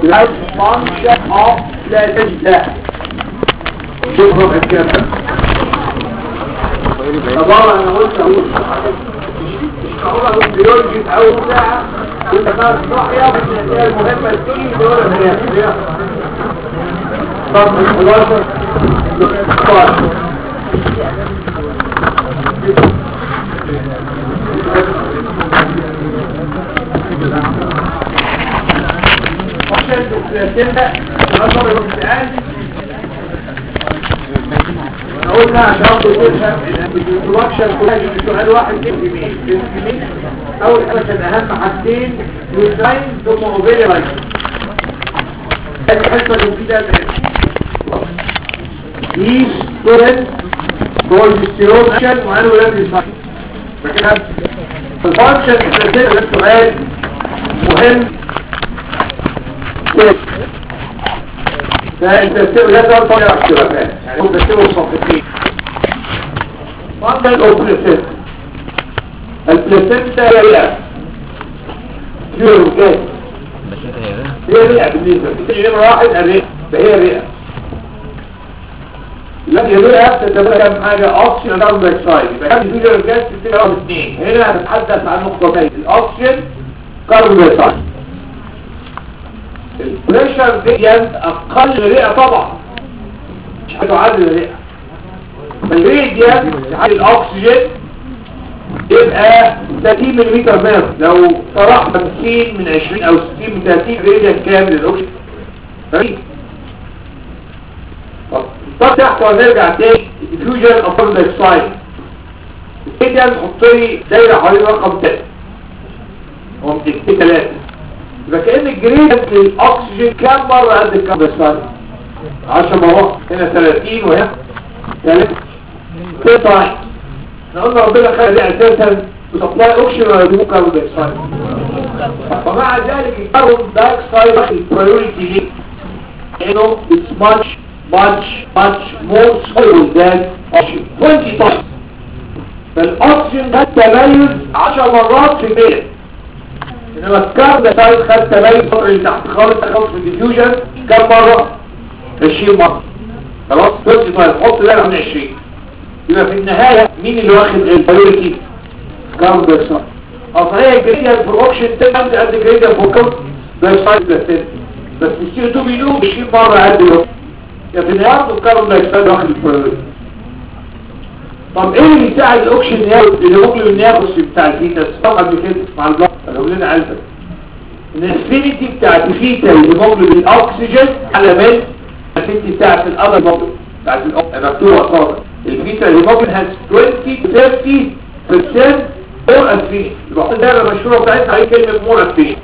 Blood function of placenta شوفوا الكلام طبعا انا قلت اقول مش معقول اقول بيولوجي في اول ساعه وانت بقى صاحيه بس هي المهمه الدنيا دي ولا هي طب 11 12 عشان تبدا نظر الامتحان انا قلنا عشان تفهم الانتروكشن كلها سؤال واحد في اول حاجه كان اهم حاجتين ديزاين ثم اوفيري رايت الحصه المفيده دي ستورنت بروجستيرون اكشن وقالوا ولاد الفاكر فكده الفانكشن ده سؤال مهم فانت لا تقدر تطلع اختلافات يعني هم بيكتبوا صفحتين فاندل او بلاسنتا البلاسنتا هي رئه كيلو كام هي رئه بالنسبه لي نمره واحد الرئه فهي رئه الذي الرئه تتبقى كم حاجه اوكسجين كاربون دايوكسيد يبقى كم كيلو جاز تبقى رقم اثنين هنا هنتحدث عن نقطتين الاوكسجين كاربون دايوكسيد البريشر دي اقل رئه طبعا مش هتعادل الرئه فالريديان حال الاكسجين يبقى 30 ملم متر لو طرح 50 من 20 او 60 من 30 ريديان كام للاكسجين طيب طب تحت ونرجع تاني الديفيوجن اوف كاربون دايوكسيد الريديان حط لي دايره حوالين رقم 3 هم 3 يبقى كأن الجريدنت للأكسجين كام مرة قد الكاربون دايوكسيد 10 مرات هنا 30 وهنا 3 تايم احنا قلنا ربنا خلق دي اساسا بسبلاي اوكسجين ولا يدوم كاربون دايوكسيد فمع ذلك الكاربون دايوكسيد البريوريتي ليه انه it's much much much more soluble than oxygen 20 times فالاكسجين ده تميز 10 مرات في المية انما الكاربون دايوكسيد خد تميز الفتره اللي تحت خالص خالص في الديفيوجن كام مره 20 مره خلاص 20 طيب حط ده من 20 يبقى في النهايه مين اللي واخد البريوريتي كاربون دايوكسيد اصل هي الجريديان في الاوكسجين تبقى قد الجريديان في الكاربون دايوكسيد بس بس السي 2 بيدوب 20 مره قد الاوكسجين يبقى في النهايه الكاربون دايوكسيد واخد البريوريتي طب ايه اللي يساعد الاوكسجين ياخد الهيموجلوبين ياخد بتاع الفيتس طبعا قبل كده مع البلد لو لنا علبه ان الافينيتي بتاعت الفيتا الهيموجلوبين الاكسجين على من الافينيتي بتاعت الأذر هيموجلوبين بتاعت مكتوبه اصلا الفيتا الهيموجلوبين has 20 30% مور افينيتي يبقى الدايره المشهوره بتاعتنا عليه كلمه مور افينيتي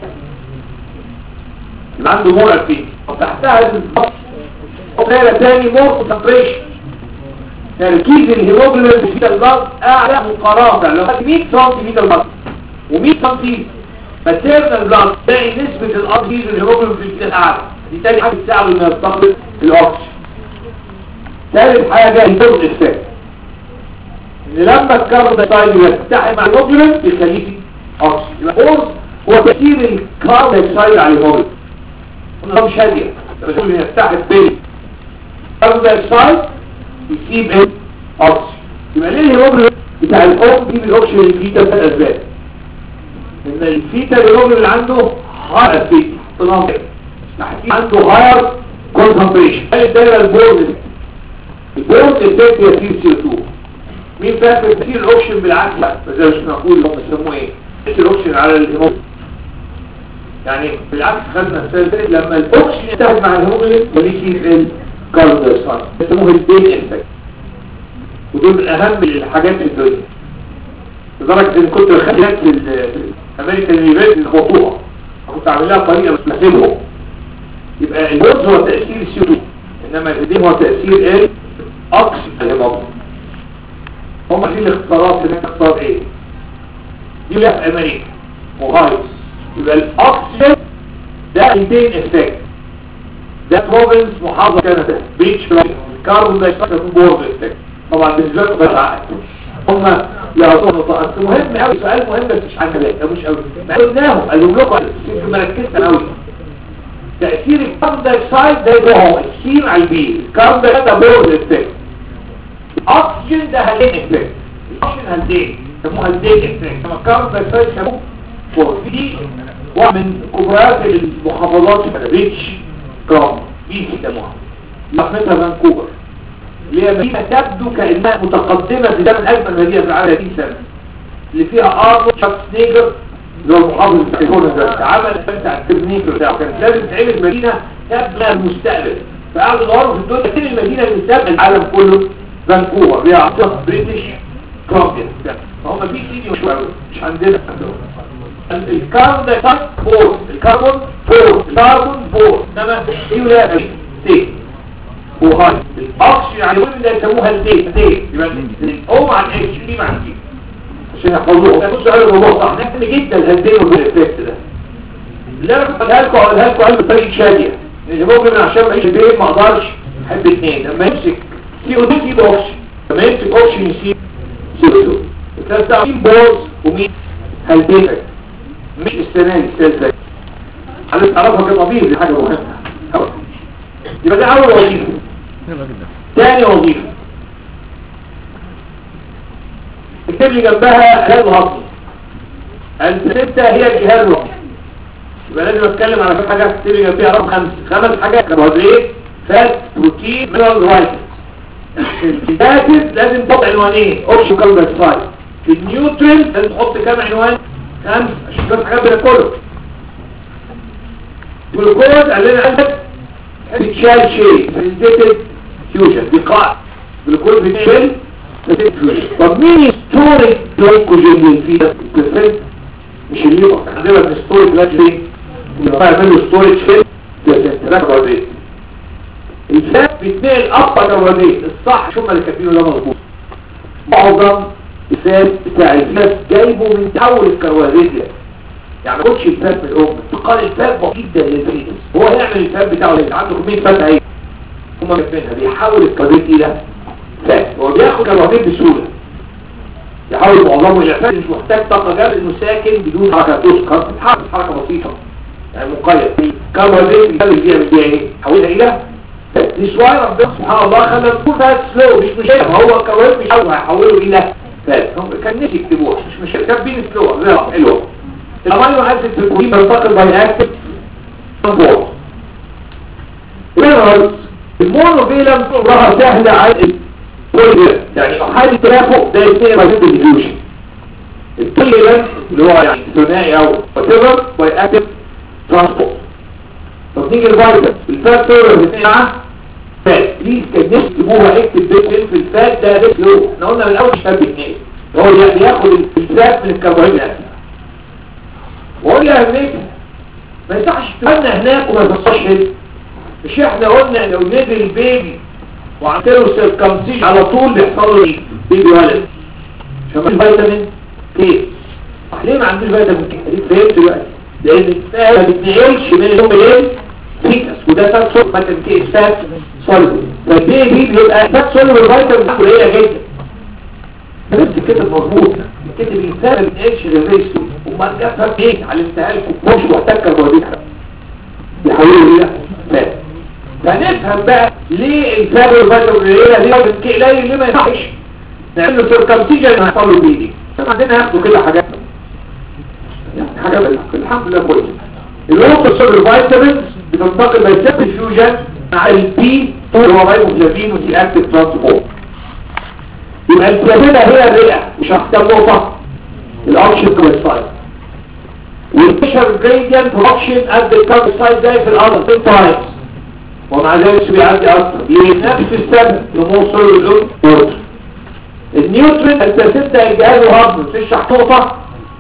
يبقى عنده مور افينيتي وتحتها بالظبط دايره تاني مور كونسنتريشن تركيز الهيموجلوبين في البلد اعلى مقارنه لو خدت 100 سم في البلد و100 سم فتيرنال بلد تلاقي نسبه الاكسجين الهيموجلوبين في الجسم اعلى دي تاني حاجه تساعده انه يستقبل الاكسجين ثالث حاجه البورد افكت ان لما الكربون دايوكسيد يتحد مع الهيموجلوبين يخليه فيه اكسجين يبقى بورد هو تاثير الكربون دايوكسيد على الهيموجلوبين قلنا مش هاديه الرسول يتحد بين الكربون دايوكسيد يسيب ايه اكسجين يبقى ليه الهيموجلوبين بتاع الام دي بالاكسجين اللي فيه ثلاث اسباب ان الفيتا الهيموجلوبين اللي عنده هاير فيتا طلعوا عنده هاير كونسنتريشن قال الدايره البورد البورد افكت هي سي سي 2 مين فاكر تاثير الاكسجين بالعكس لا زي مش معقول هم بيسموه ايه تاثير الاكسجين على الهيموجلوبين يعني بالعكس خدنا السيرفيت لما الاكسجين يتحد مع الهيموجلوبين وليه الكاربون دايوكسيد بيسموه البين افكت ودول من اهم الحاجات في الدنيا لدرجه ان كنت بخليات في الامريكان يونيفرسيتي الخطوره كنت عامل لها طريقه بتناسبهم يبقى البورز هو تاثير السي 2 انما الايدين هو تاثير ايه اكسجين الهيموجلوبين هم دي الاختيارات اللي اختار ايه دي اللي في امريكا وهايس يبقى الاكسجين ده البين افكت ده بروفنس محافظة كندا بيتش كاربون دايوكسيد بورد افكت طبعا بالنسبه لكم غير عقل هم يعطونا نقاط مهم قوي سؤال مهم بس مش عن كلام ده مش قوي ما قلناهم قالوا لكم انتوا مركزين قوي تأثير الكاربون دايوكسيد ده يبقى هو السين على البي الكاربون دايوكسيد ده بورد افكت الاكسجين ده هالين افكت الاكسجين هالين يسموه هالين افكت لما الكاربون دايوكسيد يسموه فور في واحد من كبريات المحافظات في بيتش جرام دي يسموها لحمتها فانكوفر اللي هي مدينة تبدو كأنها متقدمة في زمن أجمل مدينة في العالم 30 سنة اللي فيها أرنولد شارك سنيجر اللي هو المحافظ بتاع كاليفورنيا ده عمل بتاع الترمينيكر بتاعه كانت لازم تعمل مدينة تبنى المستقبل فقعدوا يدوروا في الدنيا فين المدينة اللي تبنى العالم كله فانكوفر هي عاصمة بريتش كولومبيا فهم في سيدي مش مش عندنا الكاربون دايوكسيد فور الكربون فور الكربون فور انما ايه ولا ايه وهاي الاكسجين يعني كل ده يسموها الدي دي يبقى الاو مع الاتش دي مع الدي عشان يحفظوه ده بص على الموضوع صح نحن جدا الهندين والافكت ده اللي انا كنت قالها لكم اقولها لكم قلب طريق شاديه يعني ممكن عشان ما بيه ما اقدرش احب اثنين لما يمسك سي او 2 يسيب اوكسجين لما يمسك اوكسجين يسيب سي او 2 الثلاث ده مين بوز ومين هالدين مش السنان السلسله عايز تعرفها كطبيب دي حاجه مهمه يبقى ده اول وظيفه ثاني وظيفه اكتب لي جنبها الجهاز الهضمي الستة هي الجهاز الهضمي يبقى لازم اتكلم على كم حاجه اكتب لي جنبها رقم خمسة خمس حاجات كربوهيدرات فات بروتين مينرال فيتامين الكاتب لازم تحط عنوانين اوبشن كاربون دايوكسيد في النيوترين لازم تحط كام عنوان خمس عشان كده حاجات بناكلهم جلوكوز قال لنا عندك بتشال شيء فيزيتد فيوجن بقاع جلوكوز بتشال فيزيتد فيوجن طب مين ستوري جلوكوجين في البرسنت مش الليبر عندنا الستوري جلاجين اللي يعملوا ستوريج في البرسنت الفات بيتنقل ابطا كربونات الصح شو ما اللي كاتبينه ده مظبوط معظم الفات بتاع الفات جايبه من تحول الكربونات يعني ما تقولش الفات من الام انتقال الفات بسيط جدا للفيتس هو هيعمل الفات بتاعه اللي عنده كميه فات اهي هما كاتبينها بيحول الكربونات الى فات هو بياخد كربونات بسهوله يحاول معظمه الى فات مش محتاج طاقه جامد انه ساكن بدون حركه تذكر بتتحرك حركه بسيطه يعني مقيد كربونات بيخلي بيها من ايه حولها الى دي شوية ربنا سبحان الله خلى الكل فات سلو مش مشكلة ما هو الكوارث مش حاول هيحوله إلى فات هم كان نسي يكتبوها مش مشكلة كاتبين سلو زي حلوة الأمانيو أسيد في الكوين بينتقل باي أكتف ترانسبورت مينرالز المونوفيلم ظهر سهلة على البوليفيلم يعني حالة ترافق ده يسمى باي ديفيوجن البوليفيلم اللي هو يعني ثنائي أو whatever باي أكتف ترانسبورت طب نيجي الفيتامين الفات سولر الاثنين مع فات بليز كان نكتبوها اكتب بيت في الفات ده ريت لو احنا قلنا من الاول مش فات باثنين هو بياخد الفات من الكربوهيدرات وقول لي اهميتها ما يصحش تتمنى هناك وما يبصش هنا مش احنا قلنا لو نزل البيبي وعملوا سيركمسيج على طول بيحصل له ايه بيبي ولد عشان ما فيتامين كي ليه ما عندوش فيتامين كي اديك فهمت دلوقتي لان الفات ما بتنقلش من الام ليه فيتس وده فات صلب مثلا كي فات صلب فالبيبي بيبقى فات صلب الفيتامين قليله جدا بس كده مظبوط كده الانسان ما بينقلش للريستو وما جابها ايه علمتها لكم مش محتاج كربوهيدرات بيحولوا الى فات فنفهم بقى ليه الفات والفيتامين قليله ليه فيتامين كي قليل ليه ما يصحش نعمل له سيركمسيجن اللي هيحصل له بيبي عندنا ياخدوا كده حاجات يعني حاجات الحمد لله كويسه الوقت الصبر فيتامينز بتنتقل بيسبب فيوجن مع البي اللي هو رايبوفلافين وسي اكتيف ترانسبورت يبقى البلاتينا هي الرئه مش هختار نقطه الاوبشن كويسايد والبيشر جريدينت اوبشن قد الكاربوسايد زي في الارض سين تايمز ومع ذلك بيعدي اكتر ليه نفس السبب لمو سولو وورد النيوترين البلاتينا الجهاز الهضمي تشرح نقطه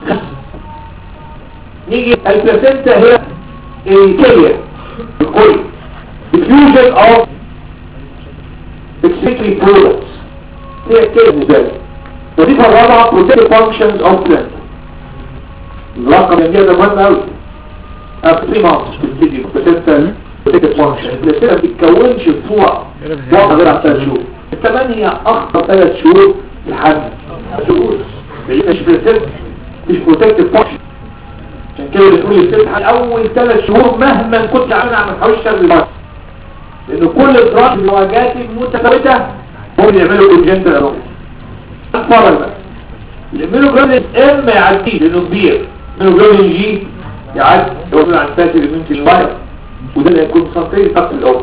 نيجي البلاسنتا هي الكلية الكل diffusion of excretory products هي الكلية بالذات وظيفة الرابعة protective functions of plant الرقم يمية ده مهم أوي after 3 months بتبتدي البلاسنتا protective function البلاسنتا ما بتتكونش بفوع وقت غير على 3 شهور الثمانية أخطر 3 شهور في الحمل شهور مش بلاسنتا مش protective function عشان كده كل الست اول ثلاث شهور مهما كنت عامل ما تحاولش تاخد البايت لان كل الدراج بواجهات متفاوته هم اللي يعملوا كونجنتال اروبيك اتفرج بقى الميلوجلوبين ام ما يعديش لانه كبير الميلوجلوبين جي يعدي يوصل عن فاتر المنتج الفيروس وده اللي هيكون سنتين تحت الأول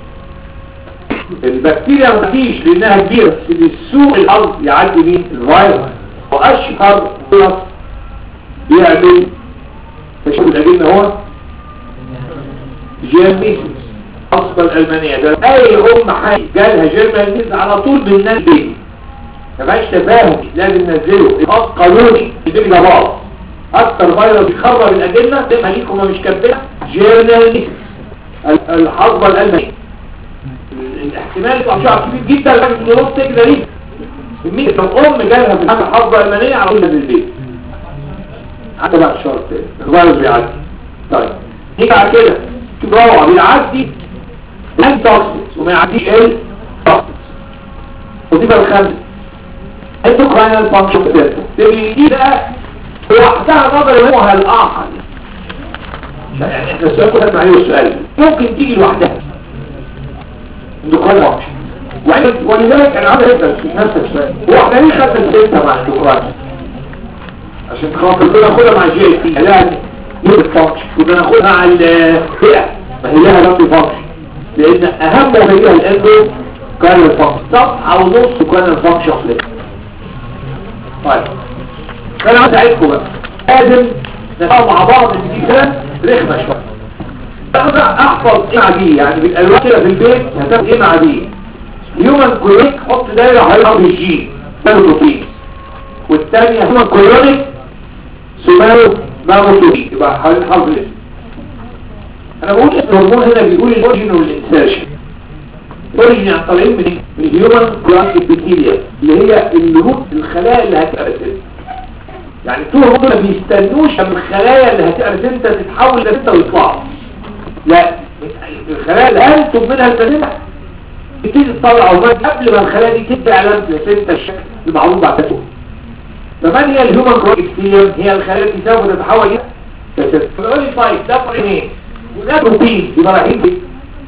البكتيريا ما تعديش لانها كبيرة بس بالسوء الحظ يعدي مين الفيروس واشهر فيروس بيعمل تشوف الاجنة هو جيرميسيس اصبر الالمانية ده اي ام حي جالها جيرميسيس على طول بالناس دي مفيهاش تفاهم لازم ننزله اخط قانوني يديك ده باظ اكتر فيروس بيخرب الاجنة زي ما ليكم مش كاتبينها جيرميسيس الحظبة الالمانية الاحتمال يطلع شعر كبير جدا لكن من نص كده ليه كمية لو ام جالها في حاجة حظبة المانية على طول نزل البيت حتى بعد الشهر التاني الفيروس بيعدي طيب نيجي على كده شوف روعة بيعدي لان توكسيس وما يعديش ايه توكسيس ودي بقى الخامسة endocrine function test دي بقى لوحدها نظر هو الآخر يعني احنا السؤال كنا معيه السؤال ممكن تيجي لوحدها endocrine function ولذلك انا عايز اسال في نفس السؤال هو احنا ليه خدنا الستة مع endocrine عشان خاطر كنا ناخدها مع جي تي لا يوم فانكشن كنا ناخدها مع الفئة ما هي لها لم فانكشن لان اهم ما هي الاندو كان الفانكشن صفحة ونص كان الفانكشن ليه طيب انا عايز اعيدكم بقى لازم نفهم مع بعض ان دي كلام رخمه شويه اقدر احفظ ايه مع دي يعني بالالوان كده في البيت هتاخد ايه مع دي هيومن كولونيك حط دايره هيظهر الجي بروتين والثانيه هيومن كولونيك سمارو ماغوتوبي يبقى حوالين حرف الاسم انا بقول اسم الهرمون هنا بيقول الاوريجين والانسيرشن الاوريجين يعني طالعين من من الهيومن كولونيك ابيثيليا اللي هي الروت الخلايا اللي هتأرسل يعني طول هم ما بيستنوش من الخلايا اللي هتقرس انت تتحول لستة ويطلعوا لا الخلايا اللي هنتم منها البلسنة بتيجي تطلع ومات قبل ما الخلايا دي تدي علامة لسنة الشكل المعروف بعد كده فمن هي الهيومن كرويكتيريوم هي الخلايا التي سوف تتحول الى لسنة فنقول لي طيب ده فرق ايه؟ جنات بروتين يبقى رايحين بيه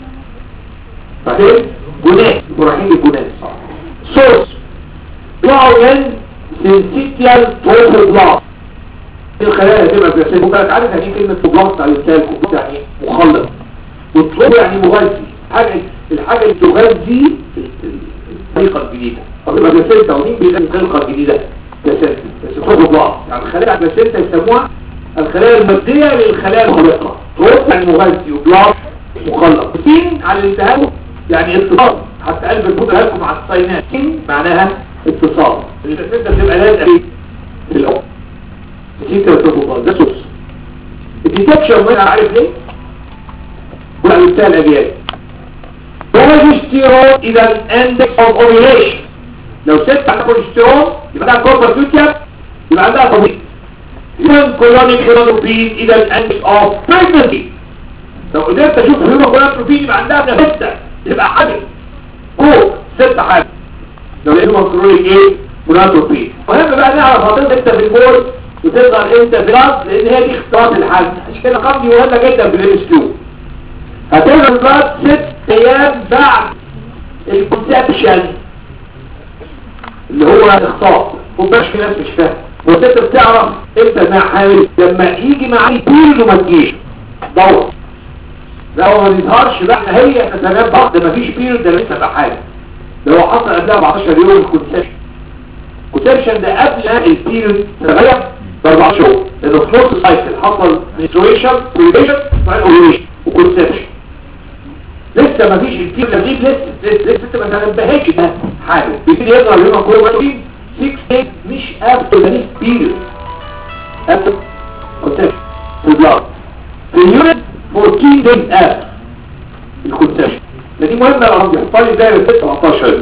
بعدين جنات يبقوا رايحين بالجنات صوص يقعوا من سنسيتيال توفوبلاست الخلايا هتبقى في السيل ممكن عارف يعني كلمة توبلاست على السيل توبلاست يعني مخلط والتروب يعني مغذي حاجة الحاجة اللي تغذي الخليقة الجديدة طب يبقى السيل مين بيغذي الخليقة الجديدة كسيل بس توبلاست يعني الخلايا على السيل يسموها الخلايا المادية للخلايا الخليقة تروب يعني مغذي وبلاست مخلط سين على الالتهاب يعني اتصال حتى قلب الفوت لكم مع الصينات سين معناها اتصال التسلسل بتبقى لازقه في الاول نسيت التفوضات ده سوس الديتكشن منها عارف ليه ولا بتاع الاجيال بروجستيرون اذا الاندكس اوف اوفيليشن لو ست عندها بروجستيرون يبقى عندها كوربا فيوتيا يبقى عندها طبيعي هيومن كولونيك هيموجلوبين اذا الاندكس اوف بريجنسي لو قدرت اشوف هيومن كولونيك هيموجلوبين يبقى عندها ستة يبقى حاجه فوق ست حاجه لو لقيته مكرونيك ايه مناتروبين مهم بقى نعرف هتظهر امتى في البول وتظهر امتى في الارض لان هي دي اختلاط الحل عشان كده قام مهمه جدا في الام اس كيو هتظهر البلاد ست ايام بعد الكونسبشن اللي هو الاخطاء ومبقاش في ناس مش فاهم والست بتعرف امتى انها حامل لما يجي معاه بيريد وما تجيش دور لو ما يظهرش بقى هي تتنام بعض مفيش بيريد ده لسه بقى حاجه ده هو حصل قبلها 14 يوم الكونسبشن الكونسبشن ده قبل البيريود تغير ب 4 شهور لانه في نص السايكل حصل منستريشن كوليشن اوفيليشن وكونسبشن لسه ما فيش البيريود ده لسه لسه لسه ما تنبهش ده حاجه بيبتدي يظهر يوم كل وقت 6 days مش after the next period after conception في البلاد في اليونت 14 days after الكونسبشن دي مهمة لو عم يحطها لي دايرة 17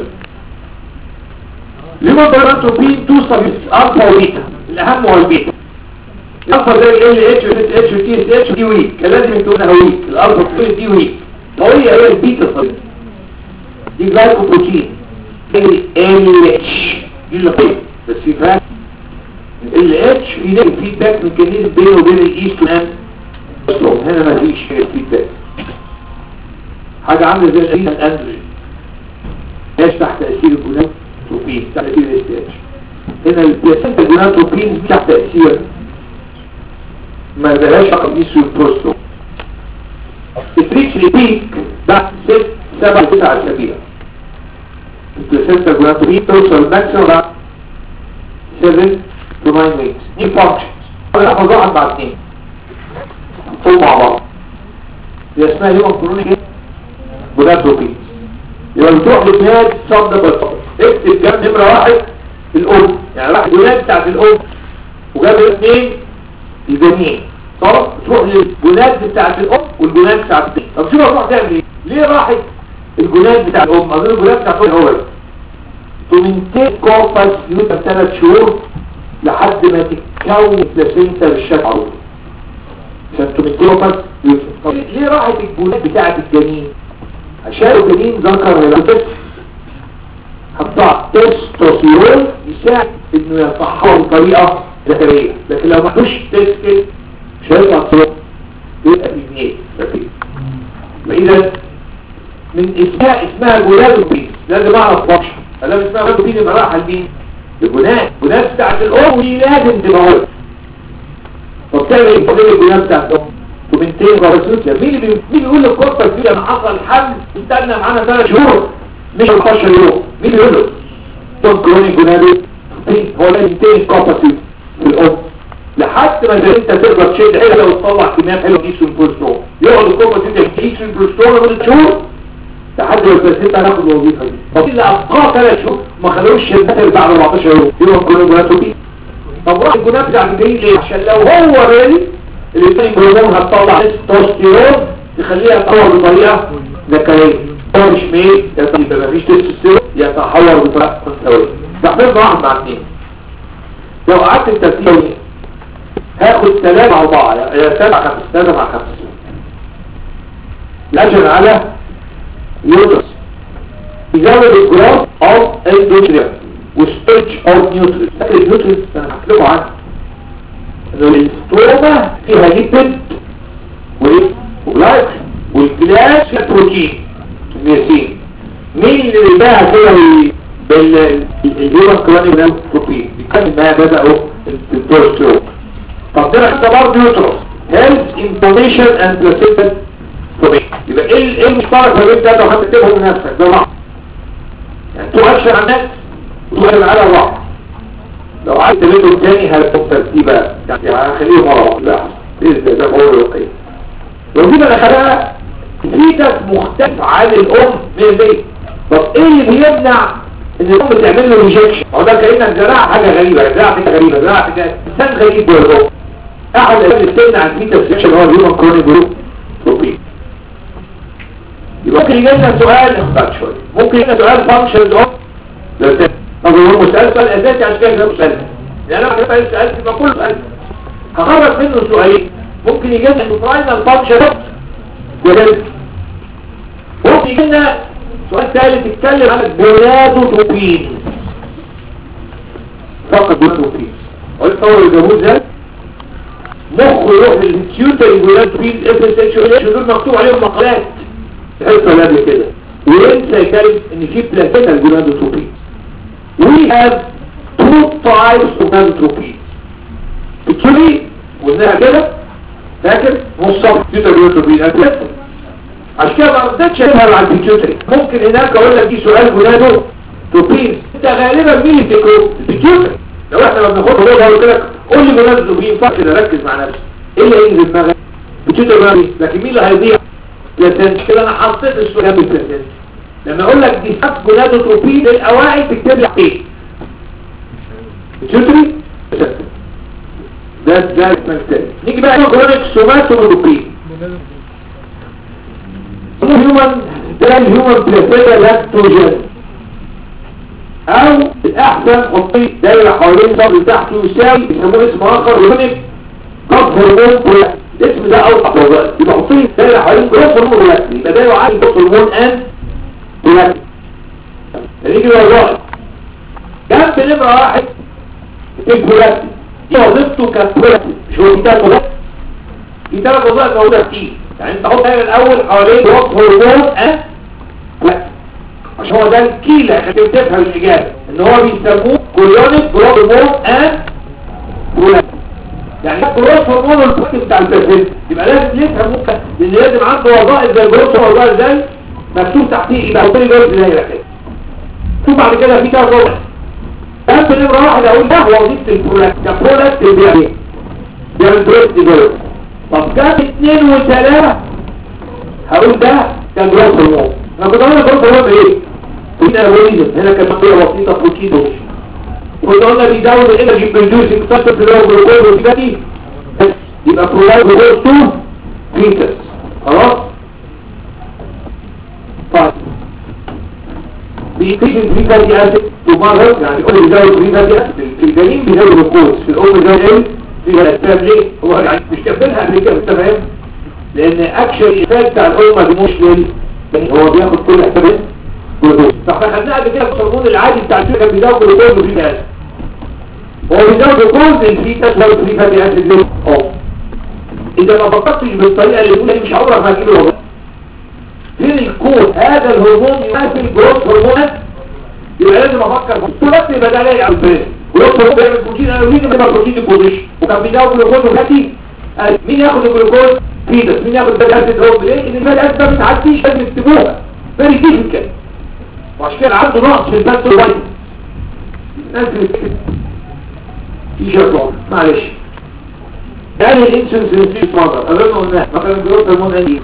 لما بيرانتروبين توصل الالفا وبيتا الاهم هو البيتا الالفا زي ال اتش و اتش و تي اس اتش دي ويك كان لازم تكون ويك الالفا بروتين دي ويك قوية هي البيتا صدق دي جلايكوبروتين ال اتش دي اللي قوية بس في فرق ال اتش في فيدباك ميكانيزم بينه وبين الايست والام هنا مفيش فيدباك حاجة عاملة زي الأدرينال أندروجين مش تحت تأثير الجوناتروبين تحت تأثير الاستياج هنا البلاسنتا الجوناتروبين تحت تأثير ما بلاش رقم ايسو البروستو التريكس ريبيك بعد ست سبع تسع اسابيع البلاسنتا الجوناتروبين توصل ماكسيموم بعد 7 to 9 weeks دي functions انا اخذ واحد بعد اثنين فوق مع بعض دي اسمها هيومن كرونيك جوناتروبين يبقى بتروح لبناد صد بالصبر اكتب جنب نمرة واحد الأم يعني راح الجناد بتاعت الأم وجاب اثنين الجنين خلاص تروح للجناد بتاعت الأم والجناد بتاعت البنت طب شوف هتروح تعمل ايه؟ ليه راحت الجناد بتاع الأم؟ أظن الجناد بتاعت الأم هو تومنتين كوربس يوتا ثلاث شهور لحد ما تتكون بلاسينتا بالشكل عروض عشان تومنتين كوربس يوتا طب ليه راحت الجناد بتاعت الجنين؟ عشان الجنين ذكر هيبقى هتضع تستوستيرون يساعد انه يتحول بطريقه ذكريه لكن لو ما فيش تست مش هيطلع صوت يبقى في جنيه لكن فاذا من اسماء اسمها جولاد البيت لازم اعرف بطش لازم اسمها جولاد البيت يبقى رايحه لمين؟ الجناد الجناد بتاعت الام دي لازم تبقى هو طب تعمل ايه؟ طب ايه الجناد بتاعت الام؟ ومنتين غرسوس مين اللي بي- مين بيقول للكورتر دي لما حصل حمل استنى معانا ثلاث شهور مش 15 يوم مين يقول له دون كروني جنابي هو ده ينتهي كوباسيت في الام لحد ما زي انت تقدر تشد حيله وتطلع كميات حلوه دي سمبروستون يقعد الكوباسيت يحكي سمبروستون لمده شهور لحد ما الباسيت هناخد الوظيفه دي طب اللي ابقاه ثلاث شهور ما خلوش الشدات بعد 14 يوم يوم كروني جنابي طب راح الجناب بتاع الجنين ليه عشان لو هو رالي الاثنين جنوبهم هتطلع تستوستيرون تخليها تطور بطريقه ذكريه هو مش ميل يبقى مفيش تستوستيرون يتحول بطريقه انثويه بحفظ واحد مع اثنين لو قعدت الترتيب هاخد ثلاثة مع أربعة يا سبعة خمسة ثلاثة مع خمسة لجن على يوتس يزود الجراف أو اندوتريا وستيج أو نيوتريس فاكر النيوتريس أنا هكتبه عنه إنه الاستروما فيها ليبيد وإيه؟ وجلايكوجين والجلاس فيها بروتين مياسين مين اللي بقى كده بالهيومن كلاني بنام بروتين بيتكلم معايا بدأوا الدكتور طب ده اختبار نيوتروس هيلث انفورميشن اند بلاسيبل يبقى ايه ال- ايه المشترك ما بين ده لو هتكتبهم لنفسك ده بعض يعني تو اكشن على الناس وتو اكشن على بعض لو عايز تبيته تاني هتبقى ترتيبها يعني هخليهم ورا بعض لا ده ده هو الواقعي لو جينا لخلاها فيتس مختلف عن الام من البيت طب ايه اللي بيمنع ان الام تعمل له ريجكشن هو ده كانك زراعه حاجه غريبه زراعه حاجه غريبه زراعه حاجه انسان غريب جوه الام احد الاسباب اللي بتمنع الفيتس ريجكشن هو الهيومن كرونيك جروب بروتين يبقى ممكن يجي لنا سؤال اختار شويه ممكن يجي لنا سؤال فانكشنز اوف طب هو مسألة سؤال اساسي عشان كده ده مسألة يعني انا كده سألت يبقى كله سؤال هخرج منه سؤالين ممكن يجي لنا الفاينل فانكشن وهيلث ممكن يجي لنا سؤال ثالث يتكلم عن الجونادوتروبين فقط جونادوتروبين قلت طور الجاموس ده مخه يروح للكيوتر جونادوتروبين اف اس اتش او دول مكتوب عليهم مقالات الحصه اللي قبل كده وينسى يتكلم ان في بلاتينا الجونادوتروبين we have two types of gonadotropin بتقولي قلناها كده فاكر نصف كمبيوتر جونادوتروبين أكيد عشان كده ما رضيتش افهم على البيتيوتري ممكن هناك اقول لك دي سؤال جونادو توبين انت غالبا مين اللي تكره البيتيوتري لو احنا ما بناخد هو بقول لك قول لي جونادو توبين فقط كده ركز مع نفسك ايه اللي هينزل في دماغك بيتيوتري جونادو لكن مين اللي هيضيع بلاسنت كده انا حطيت السؤال جنب البلاسنت لما اقول لك دي سب جونادو توبين الاوائل تكتب لي ايه بيتيوتري بلاسنت ده ده اسمه الثاني نيجي بقى كرونيك سوماتوموتوبين الهيومن ده الهيومن بلاسيبا لاكتوجين او الاحسن حطيه دايره حوالين صدر تحته يساوي يسموه اسم اخر يونيك قط هرمون بولاك الاسم ده اوضح والله يبقى حطيه دايره حوالين جروس هرمون بولاك يبقى ده يعادل جروس هرمون ان بولاك نيجي للرائد جنب نمره واحد البولاك دي وظيفته كبولاك مش هو بتاع بولاك في ثلاث وظائف موجوده كتير يعني انت حط دايما الاول حوالين جروث هرمون اه لا عشان هو ده الكيلة عشان تفهم الاجابه ان هو بيسموه كولونيك جروث هرمون اه كولونيك يعني الجروث هرمون الفوت بتاع البرسنت يبقى لازم نفهم ممكن لان لازم عنده وظائف زي الجروث وظائف زي مكتوب تحتيه يبقى قلت لي جروث زي كده شوف بعد كده في كام وظيفه أهم نمرة واحد أقول ده هو وظيفة البرودكت كبرودكت بيعمل إيه؟ بيعمل برودكت ديفلوب طب كام اثنين وثلاثة هقول ده كان جروث هرمون أنا كنت قلنا جروث هرمون إيه؟ في أنابوليزم هنا كانت مقطوعة بسيطة بروتين كنت قلنا بيزود الانرجي بروديوسنج سبستنس اللي هو جلوكوز والحاجات دي بس يبقى برولايز جلوكوز 2 فيتس خلاص؟ طيب بيكتشف الفري فاتي اسيد تبرر يعني كل بيزود فري فاتي اسيد في الجنين بيزود جلوكوز في الام بيزود ايه في الاسباب ليه هو يعني مش كاتبينها قبل كده انت فاهم لان اكشن الايفكت بتاع الام دي مش لل يعني هو بياخد كل احتمال جلوكوز فاحنا خدناها قبل كده في الهرمون العادي بتاع الفيتا كان بيزود جلوكوز وفري اسيد هو بيزود جلوكوز الفيتا لو فري فاتي اسيد ليه اه اذا ما فكرتش بالطريقه اللي بتقول مش عمرك ما هتجيب الهرمون فين الكود هذا الهرمون يمثل جروث هرمونات يبقى لازم افكر في الثلاث يبقى ده لاقي على البرين جروث هرمون بيعمل بروتين انا مين بيبقى بروتين البوزيشن وكان بيداوي جلوكوز وفاتي مين ياخد الجلوكوز فيتس مين ياخد الفاتي اسيد هو ليه ان الفاتي اسيد ما بتعديش لازم يكتبوها فيري ديفيكال وعشان كده عنده نقص في الفات الوايت نزل في شرط معلش يعني الانسولين سنسيتيف ماذر اظن قلنا ما كان الجروث هرمون ايه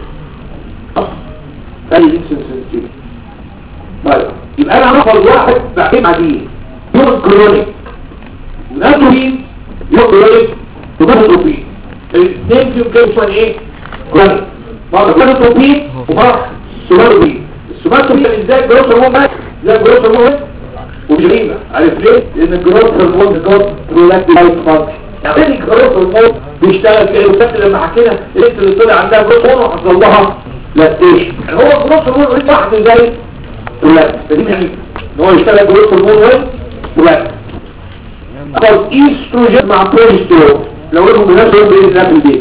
ثاني الانسولين سنسيتيف طيب يبقى انا هنفرض واحد بعدين عادية يوم كرونيك وناتوبين يوم كرونيك وبناتوبين الاثنين فيهم كام اسمها ايه؟ كرونيك مرة بناتوبين ومرة سوماتوبين السوماتوبين ازاي جروث هرمون بس زي جروث هرمون وجريمة عارف ليه؟ لان الجروث هرمون ده برولاكتيف فانكشن يعني الجروث هرمون بيشتغل في ايه لما حكينا البنت اللي طلع عندها جروث هرمون وحصل لها لاكتيشن يعني هو الجروث هرمون غير واحد زي ولا فدي يعني ان هو يشتغل جروث هرمون وين ولا خلاص ايستروجين مع بروجستيرون لو لهم بنفس الوقت باذن الله في البيت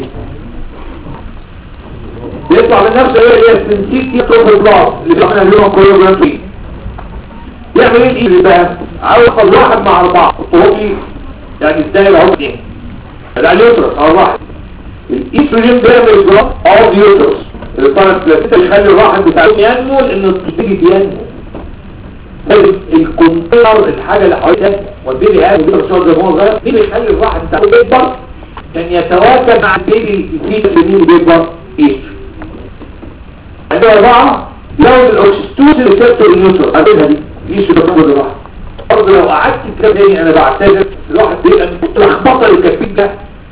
بيطلع من نفس ايه هي السنسيتي بروبلاست اللي بيعملها اليوم كوريوجرافي يعمل ايه دي بقى عاوز ياخد واحد مع اربعه الطرقي يعني ازاي اهو اثنين ده اليوترس او واحد الايستروجين بيعمل جراف او اليوترس الباراسلاسيتا اللي يخلي الواحد بتاعهم ينمو لان الطفل ينمو الكونتينر الحاجة اللي حواليها والبيبي قاعد وبيبي بتصور زي ما هو صغير مين بيخلي الواحد بتاعه يكبر كان يتواكب مع البيبي الفيتا اللي مين بيكبر ايه عندنا أربعة لو الأكسستوز ريسبتور النيوتر قابلها دي يسو بتاخد الواحد برضه لو قعدت كده تاني انا بعتذر الواحد بيبقى متلخبطه الكفيك ده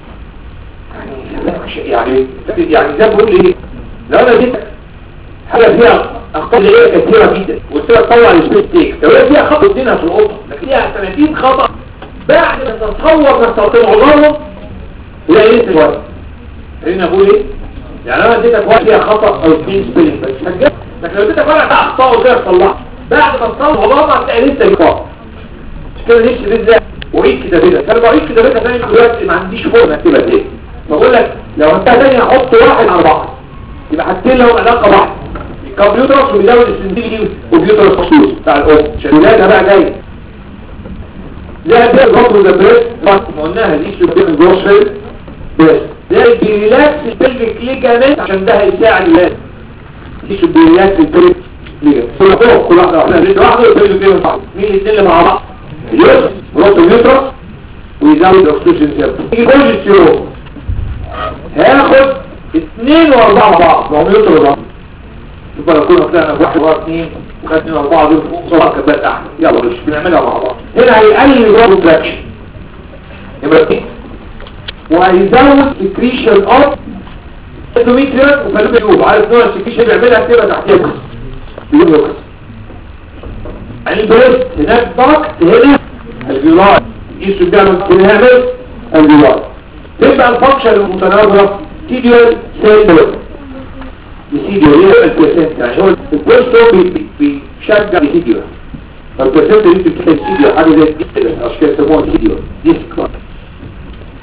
يعني يعني زي ما بقول ايه لو انا اديتك حاجه فيها اخطاء ليه كثيره جدا وقلت لك طلع السبيس تيك لو هي فيها خطا ادينها في القطه لكن فيها 30 خطا بعد ما تتصور انك تطلعهم تلاقي لسه شويه خليني اقول ايه يعني انا اديتك واحد فيها خطا او اثنين سبيلنج بس سجلت لكن لو اديتك واحد فيها اخطاء وكده تصلحها بعد ما تصلح والله هتلاقي لسه خطا مش كده نفسي لسه وعيد كتابتها كان بعيد كتابتها ثاني دلوقتي ما عنديش فورم اكتبها ايه بقول لك لو انت تاني هحط واحد على بعض يبقى حاجتين لهم علاقه بعض الكمبيوتر وبيزود السنتيجي وبيوتر الخصوص بتاع الام عشان ولادها بقى جاي زي ده الخطوه ده بريس ما قلناها دي شو بين جروسري بس ده بيريلاكس البلفيك ليجامنت عشان ده هيساعد الولاد دي شو بيريلاكس البلفيك ليجامنت كل واحده كل واحده واحده رجل واحده وبين بين بعض مين الاثنين اللي مع بعض اليوتر بروتو اليوتر ويزود الاكسجين سيرت يجي بروجستيرون هياخد اثنين واربعة مع بعض ما هم يوصلوا بعض يبقى لو كنا طلعنا واحد واربعة اثنين وخد اثنين واربعة دول فوق صلاة كبات احمد يلا مش بنعملها مع بعض هنا هيقلل الرابط تراكشن يبقى اثنين وهيزود سكريشن اوف اندوميتريال وفالوبيوب عارف نوع السكريشن بيعملها كده تحتيها بس بيقول له بس يعني البريست هناك ضغط هنا الجلاي يسو بيعمل هنا الجلاي تبقى الفانكشن المتناظرة سيديول سيل دول السيديول هي البرسنت يعني هو البرسنت بيشجع السيديول فالبرسنت دي بتبقى السيديول حاجة زي كده عشان كده يسموها السيديول ديسك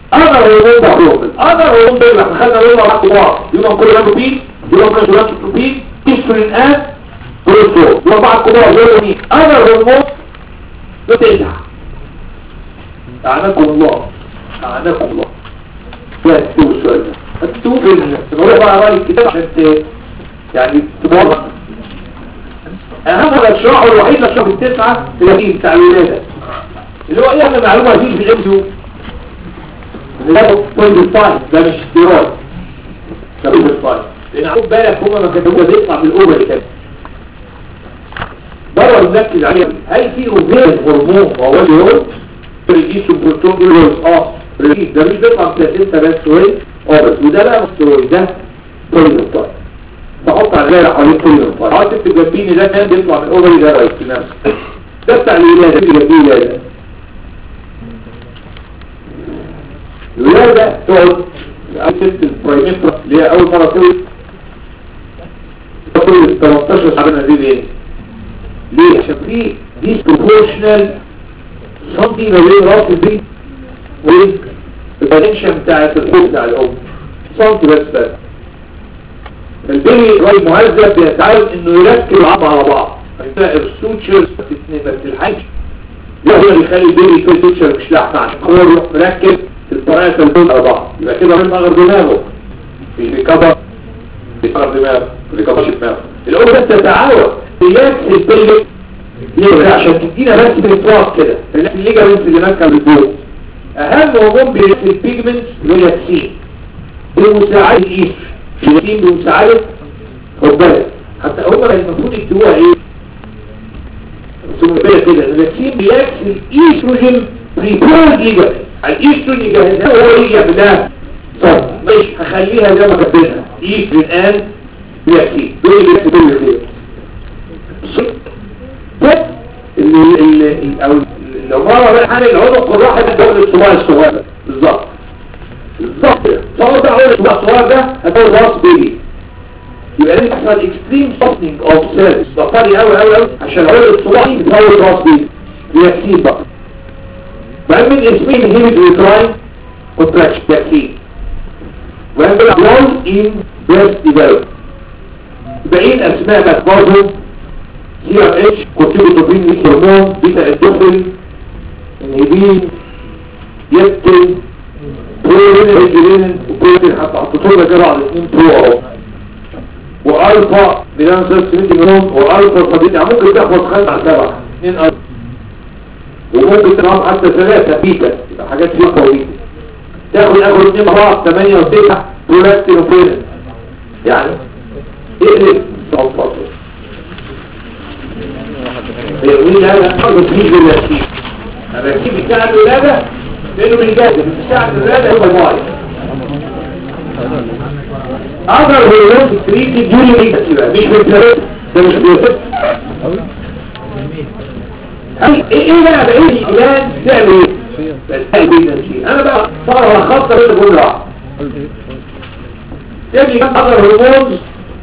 اقدر هرمون ده هرمون اقدر هرمون ده احنا خدنا هرمون مع كبار يوم كل يوم بي يوم كل يوم بي تشفرين ان كوليسترول يوم مع كبار يوم مين اقدر هرمون ده تقلع اعناكم الله اعناكم الله لا تكتبوا السؤال ده هتكتبوا في نروح بقى رأي الكتاب عشان ت... يعني تبقى اهم الاشراح الوحيد الاشراح التسعة الذي بتاع الولادة اللي هو ايه اهم معلومة هتيجي في الام سيو اللي هو بوينت فايف ده مش استيراد ده بوينت فايف لان خد بالك هما ما كتبوها بيطلع من الاوفر كده بره نركز عليها هل في اوفير هرمون وهو اليوم ريجيس وبروتون جلوز اه ريجيس ده مش بيطلع من 30 بس سترويد اه بس وده لا سترويد ده بوينت فايف تحط على الجاية حوالين كل يوم فحاول تكتب جنبيني ده كان بيطلع من اوفري ده رايت في نفسه ده بتاع الولادة اللي جنبيه الولادة الولادة تقعد أول ست البرايمترا اللي هي أول مرة تولد تولد 13 شعبنا دي ليه؟ ليه؟ عشان في disproportional something ما بين راس البيت والبريشن بتاعت الخوف بتاع الأم صمت بس بس البيبي راي مهذب بيتعلم انه يركب العظم على بعض فانت السوتشرز بتتنين بس الحاج ده هو اللي يخلي البيبي كل سوتشر مش لاحق عنه هو يروح مركب الطريقة البيض على بعض يبقى كده من اغر دماغه مش بيكبر بيكبر دماغه ما بيكبرش دماغه الأول بس تتعاون قياس البيبي ليه عشان تدينا بس بالإطلاق كده الليجامنت اللي ماسكه بالفوق اهم هرمون بيرسل البيجمنت اللي هي السين بمساعدة الايستر شايفين بمساعدة خد بالك حتى هم المفروض يكتبوها ايه ثم بالك كده الفاكسين بيلاكس الايستروجين بريبورد ليجر الايستروجين يجهزها هو يجي يعملها طب مش هخليها زي ما كاتبينها ايستروجين ان فاكسين دول اللي بيكتبوا كل خير اللي او لو مرة بقى حاجة العضو الراحة بالدول الصباع الصغير بالظبط بالظبط صور ده اول الصور ده هتقول راس بيبي يبقى لازم يحصل اكستريم سوفتنج اوف سيلز بطاري قوي قوي قوي عشان اول الصباع يتطور راس بيبي رياكسين بقى بعد من اسمين هيمت ويتراين كونتراكشن رياكسين وعند الأبلال in breast development باقيين اسماء بقى برضه سي ار اتش كورتيكوتوبين هرمون بيتا ادوفين انهبين يبتل بروين ريجولين وبروين حتى حطيتوا لك كده على الاثنين برو اهو والفا بلان سيرسيميتي هرمون والفا قضيت يعني ممكن تاخد خمسة على سبعة اثنين الفا وممكن تنام حتى ثلاثة بيتا يبقى حاجات فيها قوية تاخد اخد اثنين مع بعض ثمانية وتسعة برولاكتين وفيلن يعني اقلب صوت يقول هذا حاجة تجيب النسيب النسيب بتاع الولادة لأنه بالجاهز بتاع الولادة هو الماي أقدر هرمون تريد جولي ريكس مش بالثلاث ده مش بالثلاث ايه بقى بقيه الإيمان تعمل ايه؟ انا بقى صار على خط غير بقول راح يجي كم أقدر هرمون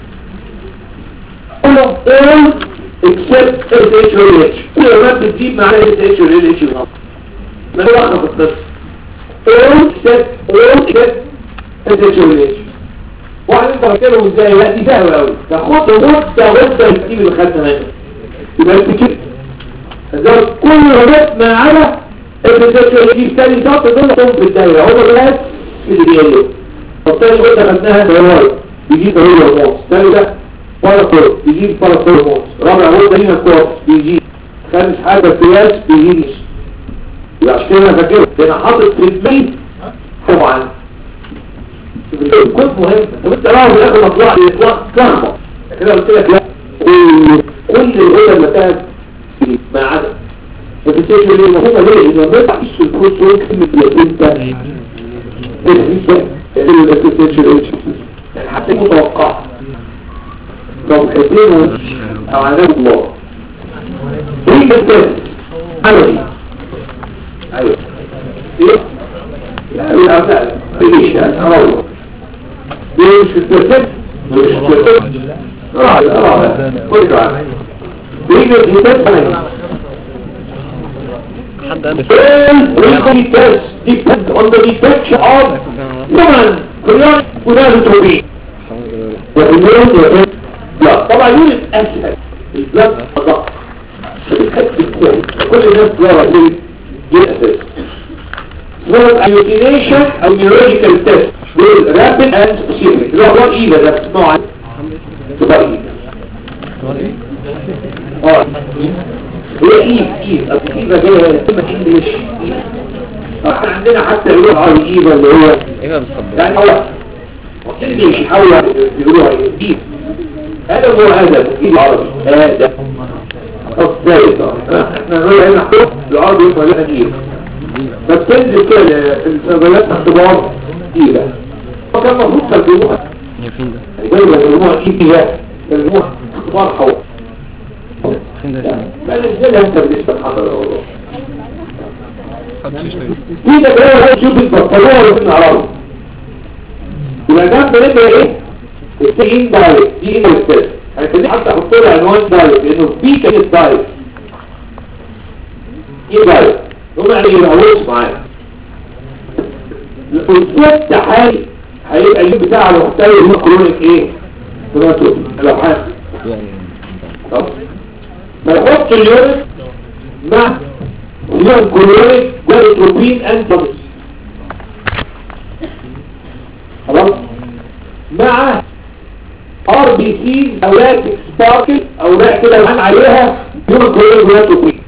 كله all except SHOH كل ما بتجيب معنى SHOH غلط ما هو أخذ القصة all except all except SHOH واحد انت فاكرهم ازاي لا دي سهله قوي تاخد غده غده تجيب اللي خدتها منه يبقى انت كده فده كل غدات ما عدا SHOH تاني شرط دول هم في الدايره هم بس اللي بيقلوا فالتاني غده خدناها دواي بيجيب هو الهرمون الثاني ده باراسول بيجيب باراسول رابع هو دليل الكورس بيجيب خامس حاجة قياس بيجيب يبقى عشان كده انا فاكره انا حاطط في دماغي طبعا كنت مهم طب انت راهو في الاخر مطلع لي اطلاق تلخبط كده قلت لك لا كل كل الهدى اللي كانت ما عدا فبالتالي اللي مهمة ليه ان لما يطلع في الكورس كلمة انت حتى متوقع لو حسينه او عذاب الله ايه كده عملي ايوه ايه لا لا لا ليش انا ليش الترتيب مش الترتيب راح راح كل ده ايه كده حد قال All frequency tests depend on the detection of human chorionic gonadotropin والإيمان يقول لا طبعا يونت أسهل البلاد أضغط فبتحس الكويس كل الناس جرى دي دي أساس اسمهم ايوتينيشن او نيورولوجيكال تيست دول رابid اند سبيسيفيك اللي هو ايفا ده بتسمعوا عنه تبقى ايفا اه هي ايف ايف اصل ايفا جايه كلمه انجلش احنا عندنا حتى يقولوا على ايفا اللي هو ايه بالظبط يعني هو انجلش يحاول يقولوها ايف هذا هو هذا في العربي هذا الثالث احنا نقول هنا حكم العربي يبقى لنا ايف فبتنزل كده في الصيدليات اختبار ايفا وكان المفروض ترجموها هي فين ده يقول ترجموها ايفا ترجموها اختبار حول فين ده فين لا نزلها انت بالنسبه لحضر والله حد يشتري في ده بقى تشوف البطاريه اللي في العربي يبقى جنب رجل ايه التين دايت دي انستيس هتخليه حتى احط له عنوان دايت لانه في كلمه دايت ايه دايت هم يعني يبقى معايا الست حالي هيبقى اليوم بتاعه محتوي هو كرونيك ايه كرونيك لو حاسس طب ما يحط اليورين مع اليورين كلوريك والاتروبين انتبس خلاص مع ار بي سي اوراق سباركل اوراق كده معان عليها يورين كلوريك والاتروبين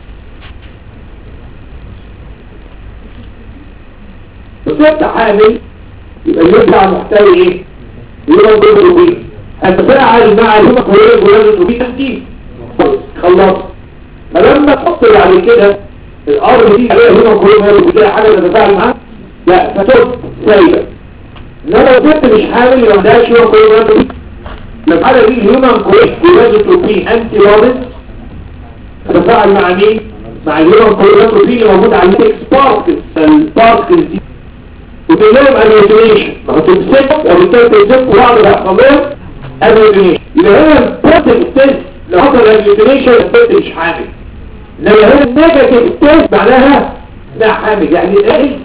وست حامل يبقى اليورين بتاع محتوي ايه يورين كلوريك هتفاعل مع اليورين كلوريك والاتروبين انتي خلاص فلما تحط بعد كده الارض دي عليها هنا كلها كده حاجه تتفاعل معاها لا فتب سايبه انما لو كنت مش حامل يبقى ده شو كلها دي لو الحاله دي الهيومن كويس كولاتروبين انتي بوديز تتفاعل مع مين مع الهيومن كولاتروبين اللي موجود على النكس باركس الباركس دي وتقول لهم انيوتيشن ما هو تمسكوا وبالتالي تمسكوا بعض الاحتمال انيوتيشن يبقى هنا البروتين تيست لو حصل انيوتيشن البنت مش حامل لو هنا النيجاتيف تيست معناها لا حامل يعني ايه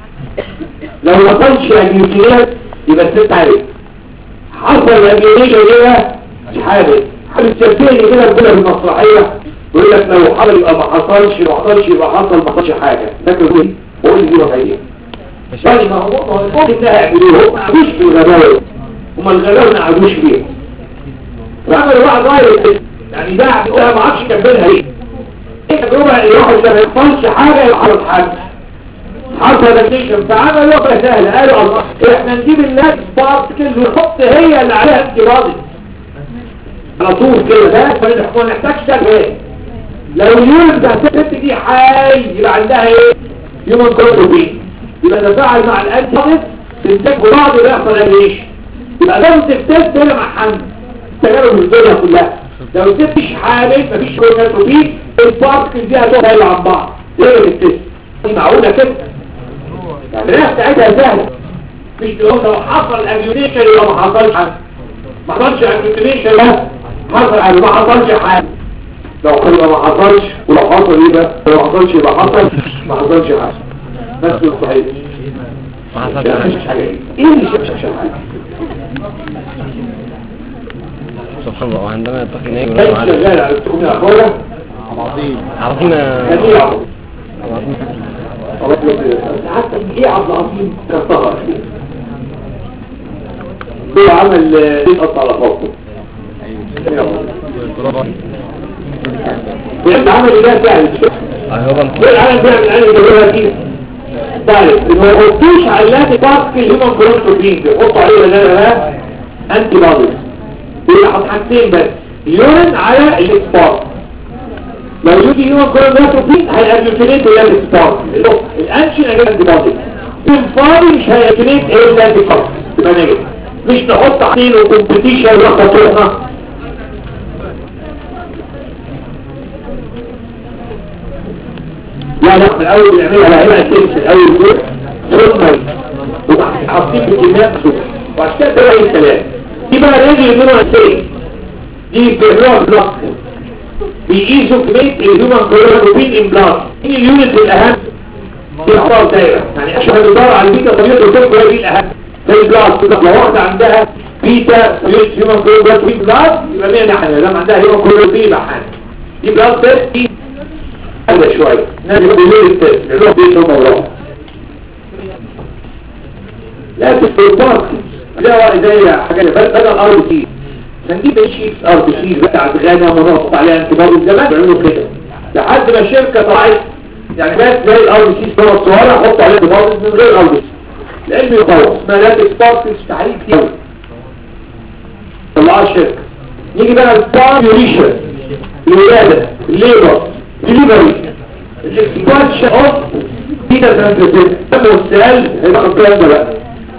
لو ما كانش انيوتيشن يبقى الست عليه حصل انيوتيشن يبقى مش حامل حامل تشبهني كده بقولها في المسرحيه يقول لك لو حصل يبقى ما حصلش لو حصلش يبقى حصل ما حصلش حاجه فاكر ايه بقول لي دي وضعيه يعني ما هو ما هو الفوق ده يعملوه هم ما عادوش في الغباوه هم الغباوه ما عادوش فيه فعملوا بقى ضايق يعني ده ده ما عادش كملها ايه ايه الربع اللي واحد ما يحصلش حاجه يحصل حاجه حصل نتيجه فعملوا بقى سهله قالوا الله احنا نجيب الناس بارتكل ونحط هي اللي عليها انتباضي على طول كده ده فنحكم نحتاج شغال لو اليوم ده الست دي حي يبقى عندها ايه يوم كروبين يبقى تفاعل مع الانتيباضي تنتج بعض ويحصل ايش يبقى ده تكتب هنا مع حمل تجارب الدنيا كلها لو ست مش حامل مفيش كروماتوبين البارتكل دي هتقعد عن بعض ايه التست دي معقوله كده يعني الرياح بتاعتها سهله مش تقول لو حصل اجيونيشن يبقى ما حصلش حاجه ما حصلش اجيونيشن لا حصل يعني ما حصلش حاجه لو كان ما حصلش ولو حصل ايه بقى لو ما حصلش يبقى حصل ما حصلش حاجه بس صحيح ما حصلش يعني حاجة مش حاجه ايه اللي شافش حاجه سبحان الله وعندما يتقي ناجي كيف ونعلم شغال على التكوين اخوانا عرفنا كان ايه عبد حتى ايه عبد العظيم كفر هو عمل يقط على فوقه وانت عمل ده فعلا ايوه بقى ايه العالم بيعمل عين الجبهه دي طيب ما يحطوش علات بارك الهيومن كولوستروبين بيحطوا عليه ولا لا لا انتي بادي بيحط حاجتين بس يورين على الاكسبارت لو يجي هيومن كولوستروبين هيأجلوتينيت ولا الاكسبارت الانشن اجل انتي بادي الفاضي مش هيأجلوتينيت ايه الانتي بادي يبقى نيجي مش نحط عقيل وكومبيتيشن وخطوطنا لا لا من الاول بنعملها لا هنا التنس الاول دول ثم وحاطين بكميات سكر وعشان كده ده اي كلام دي بقى الرجل اللي منها الثاني دي بيعملوها بلوك بيقيسوا كمية الهيومن كلوروبين امبلانت مين اليونت الاهم في الاعصاب دايرة يعني عشان بيدور على البيتا طبيعة الكلوروبين الاهم زي البلاس كده لو واحدة عندها بيتا هيومن كلوروبين بلاس يبقى مين احنا لما عندها هيومن كلوروبين يبقى حاجة دي بلاس تيست دي هذا شوية نادي بيقول التيست اللي بيت الموضوع لا تستيقظ ده زي حاجة بدل ار بي سي نجيب شيء ار بي سي بتاع غانا ونقص عليها انتباه زمان بيعملوا كده لحد ما الشركة طلعت يعني بس زي الار بي سي صورة صورة حط عليها انتباه من غير ار بي سي العلم يطور اسمها لا تستارتس تحليل كتير طلعها الشركة نيجي بقى البار يوريشن الولادة الليبر ديليفري الاكسبانشن اوف بيتا ترانزيت تم السؤال هيبقى الكلام ده بقى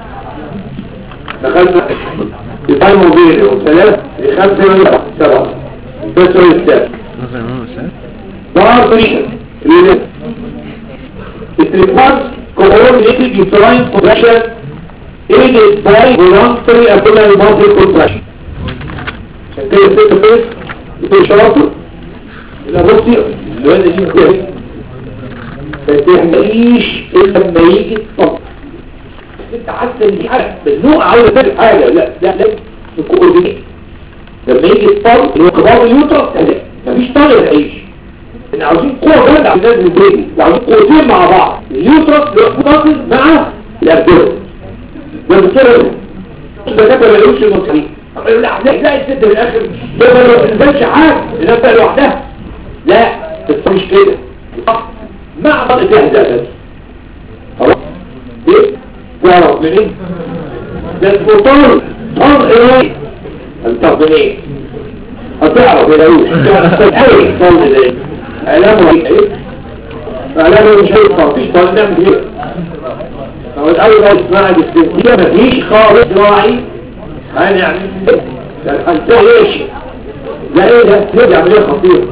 دخلنا في طيب موبيل وثلاث خمسة من سبعة ده السؤال الثالث نظر امام السؤال بار يوريشن الولادة It requires coordinated uterine contraction aided by voluntary abdominal muscle contraction. عشان كده الست فيس بتقول شرطه يبقى بصي الوالدة دي مكتبه ما تهمليش الا لما يجي الصبر انت حاسه ان دي حاجه مزنوقه عاوزه تعمل حاجه لا لا لا الكوردينيت لما يجي الصبر اللي هو كبار اليوتر مفيش طالب هيعيش احنا عاوزين قوه جامده على الناس البيبي وعاوزين قوتين مع بعض اليوترس بيتصل مع الابدومين ده بتصير الدكاتره ما يقولوش المصريين لا لا لا الست في الاخر ده ما تنزلش حاجه الناس لوحدها لا بس مش كده صح مع بعض تهدى بس خلاص ايه تعرف منين ده الفطار طار ايه انت منين هتعرف يلاقوش ايه طار ايه اعلامه ايه اعلامه مش هيطلع مفيش طار نعمل ايه لو الاول بقى اسمها الاستنتية مفيش خالص راعي هنعمل ايه ده الحنسية ايش ده ايه ده دي عملية خطيرة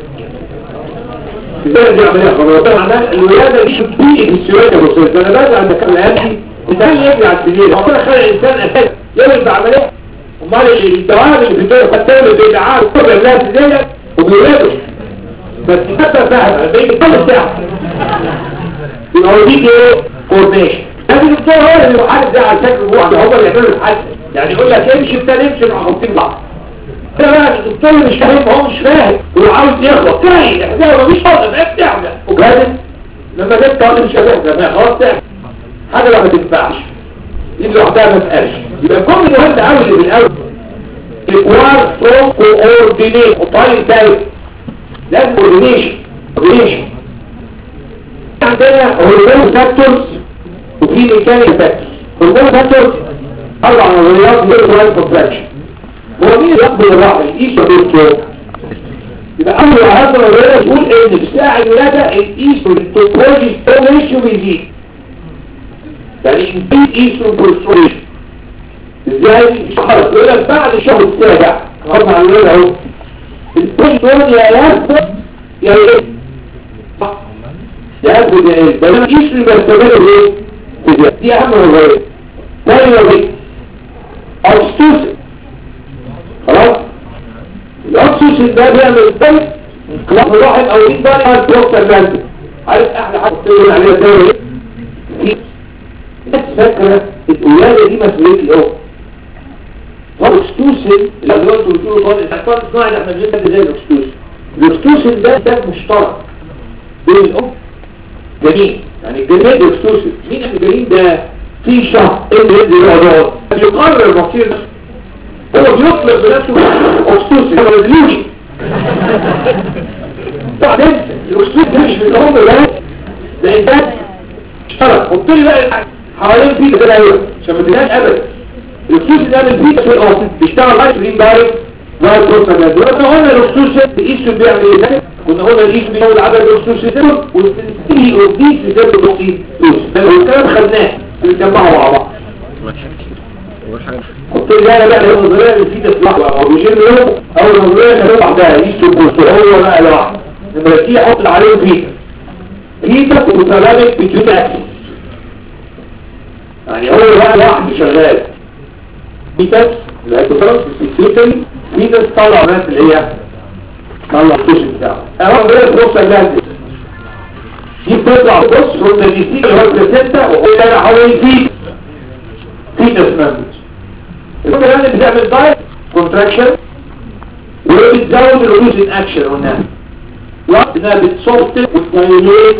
ازاي دي عملية خطيرة طبعا معناها الولادة دي شبيه في السواد يا بصير انا بقى عند كام الهاتي انسان يجري على السرير هو كده خلق الانسان اساسا يعمل بعملية امال الدوام اللي في الدنيا فتاة اللي بيدعاه وكبر الناس ديت وبيولادوا بس حتى فاهم بيجي كل ساعة يبقى هو دي ايه كوردينيشن لكن الدكتور هو اللي يحدد ده على شكل واحد هو اللي يعمل الحد يعني يقول لك امشي بتاني امشي مع خطين بعض ده بقى الدكتور اللي مش فاهم هو مش فاهم وعاوز يخلط تاني احنا مش فاضي بقى بتعمل وجهازت لما جت طالب مش هتحزن ما خلاص تعمل حاجه ما تنفعش دي لوحدها ما تقالش يبقى كل مهم قوي اللي بالاول اكوار فروم كوردينيت وطالب تالت لازم كوردينيشن كوردينيشن عندنا هرمون فاكتورز وفي ميكانيك فاكتورز هرمون فاكتورز اربع نظريات هرمون كونتراكشن هو مين اللي يقبل الراحه الايش والدكتور يبقى اول هذا النظريه تقول ان في ساعه الولاده الايش والتوبولوجي ستوريشن بيزيد يعني انتيج ايسترون بروستريشن ازاي شهر يقول لك بعد الشهر السابع خدنا على الولاده اهو البروسترون يا يثبت يا ايه صح يثبت يا ايه بينما ايسترون بيستمر ايه دي اهم نظريه ثاني نظريه اوكسيتوسين خلاص الاوكسيتوسين ده بيعمل بيت انقلاب الواحد او يدي بقى بروسترون عارف احلى حاجه بتقول عليها ده ايه الناس فاكرة الولادة دي مسؤولية الأم فالأكستوسن اللي أدوانتوا بتقولوا طالب الأحفاد الصناعي اللي احنا بنجيبها زي الأكستوسن الأكستوسن ده ده مشترك بين الأم جنين يعني الجنين الأكستوسن مين الجنين ده في شهر اللي يدي الأدوان يقرر مصير نفسه هو بيطلق بنفسه أكستوسن هو اليوجي بعدين الأكستوسن ده مش من الأم بس ده إنتاج اشترك حط لي بقى حوالين فيه كده ايوه عشان ما تنساش ابدا الاكسوس ده من فيه في الاوسط بيشتغل لايت جرين دايركت زي البروسا ده احنا قلنا الاكسوس بيقيس بيعمل ايه كنا قلنا القيس بيزود عدد الاكسوس ده والسنسيتي والديس بيزود الاكسوس ده الكلام خدناه بنجمعه مع بعض حط لي انا بقى النظريه اللي فيه تطلع او بيشيل له او النظريه اللي لوحدها يقيس البروسا هو بقى لوحده لما تيجي حط عليه فيه فيتا وسلامك بتجود اكسس يعني هو بقى واحد شغال فيتاس الهيدروفرنس السيكريتري فيتاس طلع ناس اللي هي طلع الكوش بتاعه اهو بقى الفرصه جاهزه دي بتطلع بص من النسيج اللي هو البلاسينتا وقول انا حوالي فيه فيتس ممبرز الفكره اللي بتعمل دايت كونتراكشن وبتزود الريدوس ان اكشن قلناها وقت انها بتصوت وتدايليت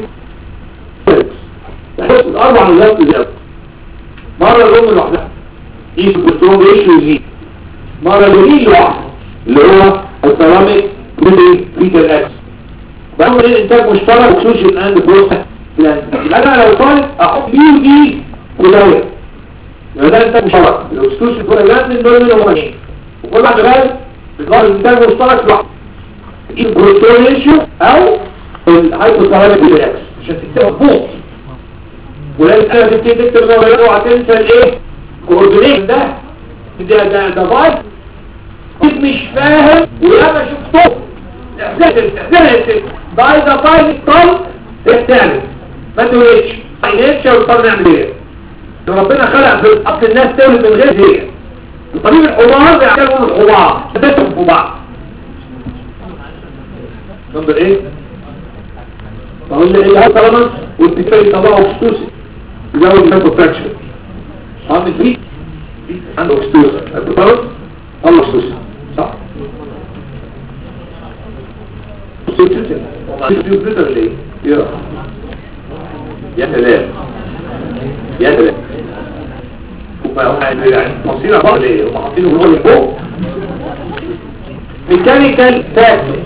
بص الاربع نظام زي مره الام لوحدها دي الكنترول ريشيو دي مره اليمين لوحده اللي هو السيراميك ميدل فيتال اكس بعمل ايه انتاج مشترك اكسوشن اند بروسس يبقى انا لو طالب احط بي ودي كلها يبقى ده انتاج مشترك الاكسوشن كلها لازم دول منهم اثنين وكل واحد غير بيظهر الانتاج مشترك لوحده البروتون ريشيو او الهايبوثالاميك فيتال اكس عشان تكتبها مظبوط ولازم انا تبتدي تكتب الموضوع اوعى تنسى الايه كوردينيشن ده ده ده ده فايت كنت مش فاهم وياما شفته احساس احساس باي ذا فايل طل تعمل ما تقولش فاينانشال وطل نعمل ايه لو ربنا خلق في الأرض الناس تولد من غير هي الطبيب الحمار بيعملوا الحمار تدخل في بعض نمبر ايه بقول لي ايه طالما والتكفي طبعا خصوصي يزود الميكرو فراكشن عامل فيه عنده خصوصي الطرف الله خصوصي صح خصوصي وما فيه بيتر ليه يا يا سلام يا سلام وما يعني مصيرة بقى ليه هم حاطينه هو اللي فوق ميكانيكال فاكتورز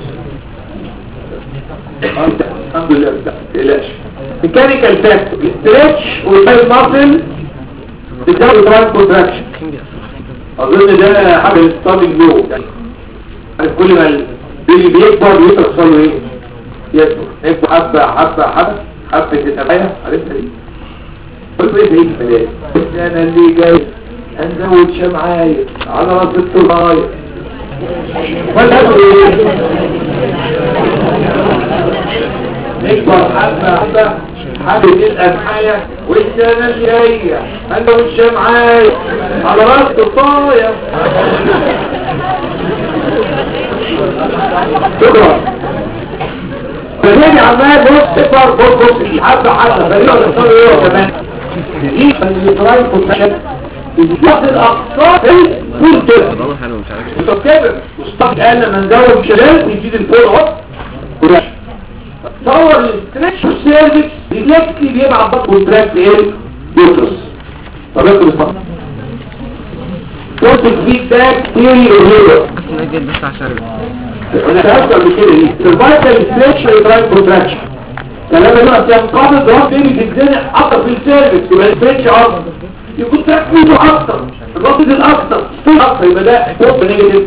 الحمد لله ما تقلقش ميكانيكال فاكتور ستريتش والباي ماسل بتزود ترايل كونتراكشن اظن ده حاجه ستارتنج لو يعني عارف كل ما البيبي بيكبر بيحصل له ايه يكبر يكبر حبه حبه حبه حبه تتابعها عرفتها دي قلت ايه في الملاك انا اللي جاي هنزود شمعايه على راس الطلايه ولا ايه نكبر حبة حبة حبة الأمحاية والسنة الجاية أنت والشمعاية على رأس الطاية شكرا فالنبي عمال بص صفر بص بص حبة حبة فريقة نختار ايه كمان دي الإسرائيل كونتاكت الوقت الأقصى في فول كده والله حلو مش عارف بالظبط كده مصطفى قال لما نزود شلال يزيد الفول اهو وده تصور الاستريتش سيرفيس ريفلكسلي بيبعت بقى كونتراكت ايه يوترس طب انتوا بتفكروا توتال فيدباك ثيوري ريفيور نجد بس عشان انا هفكر بكده دي سيرفايكال ستريتش ريترايت كونتراكشن كلام ده ينقبض راس بيبي تتزنق اكتر في السيرفيس يبقى الستريتش اكتر يكون تركيزه اكتر الرصد الاكتر اكتر يبقى ده بوست نيجاتيف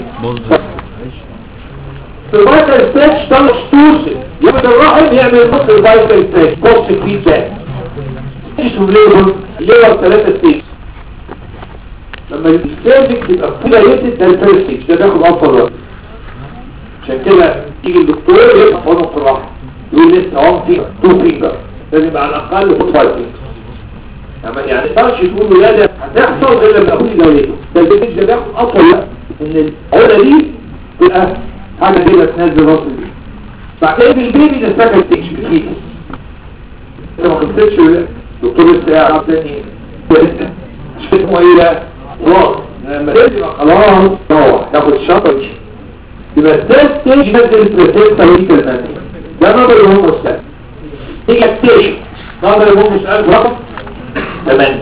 سيرفايكال ستريتش ده ستورسي يبقى الرحم يعمل نص سيرفايكال ستريتش بوست فيدباك اسمه ليبر ليبر ثلاثة ستيج لما السيرفيك يبقى فيلايتد ده الفيرست ستيج ده بياخد اكتر وقت عشان كده يجي الدكتور يفتح حضنه في الرحم يقول لسه هون في تو فينجر لازم يبقى على الاقل فوت فايف فينجر يعني ما ينفعش تقول ولاده هتحصل غير لما اخوي زوجته ده البيت ده بياخد اطول وقت ان العقله دي تبقى حاجه كده تنزل راس البيبي بعد كده البيبي ده سكند ستيج بالفيتس انت ما خلصتش ولا دكتور لسه قاعد تاني لسه مش اسمه ايه بقى خلاص لما تبقى خلاص روح تاخد شطر يبقى الثالث ستيج نزل البريسيبتا ويكال نازل ده نظر الهوم والسلام تيجي اكتيشن نظر الهوم والسلام رقم 8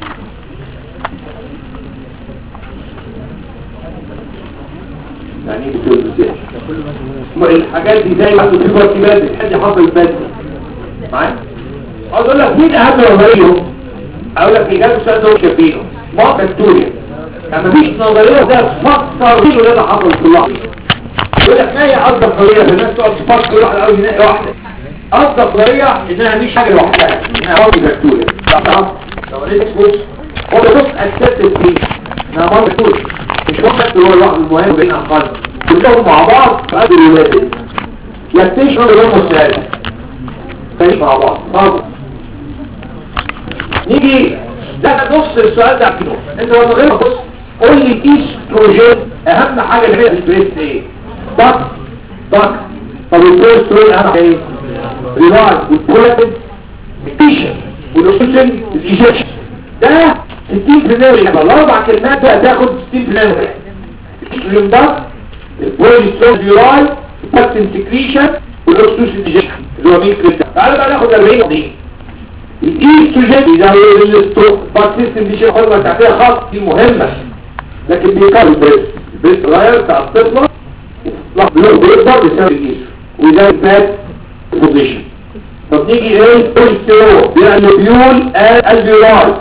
يعني ايه بتقول ازاي الحاجات دي زي ما انتوا بتقولوا كده بتحدي حصل البدل معايا عاوز اقول لك مين اهم نظريه اقول لك اجابه السؤال ده شايفينه ما فاكتوريا يعني مفيش نظريه ده تفسر مين اللي ده حصل في اللحظه يقول لك ما هي افضل طريقه في الناس تقعد تفكر واحد عاوز ينقي واحده افضل طريقه انها مش حاجه لوحدها انها مرض فاكتوريا صح لو لقيت بص هو ده بص اكسبت فيه انها مرض فاكتوريا مش فقط هو الواحد المهم بين اقل كلهم مع بعض في قدر الولاده يكتشفوا اللي هم السؤال تاني مع بعض طب نيجي ده نص السؤال ده كده انت لما غير بص قول لي ايستروجين اهم حاجه اللي هي البريست ايه بط ضغط طب الكوليسترول اهم ايه ريلايز والبرولاكتين ميتيشن والاكسجين الايجكشن ده 60% يبقى الاربع كلمات ده هتاخد 60% الاكسجين ده البرولاكتين ريلايز الباكتين سكريشن والاكسجين ايجكشن اللي هو مين كده تعالى بقى ناخد 40 دقيقه الايستروجين ده الستوك باك سيستم دي شيء خطوه تحتيه خط دي مهمه لكن بيكرر البريس البريس صغير بتاع الطفله لحظه بيكبر بسبب الايسترو وده الباد بوزيشن طب نيجي ايه الكوليسترول يعني بيول الفيولاي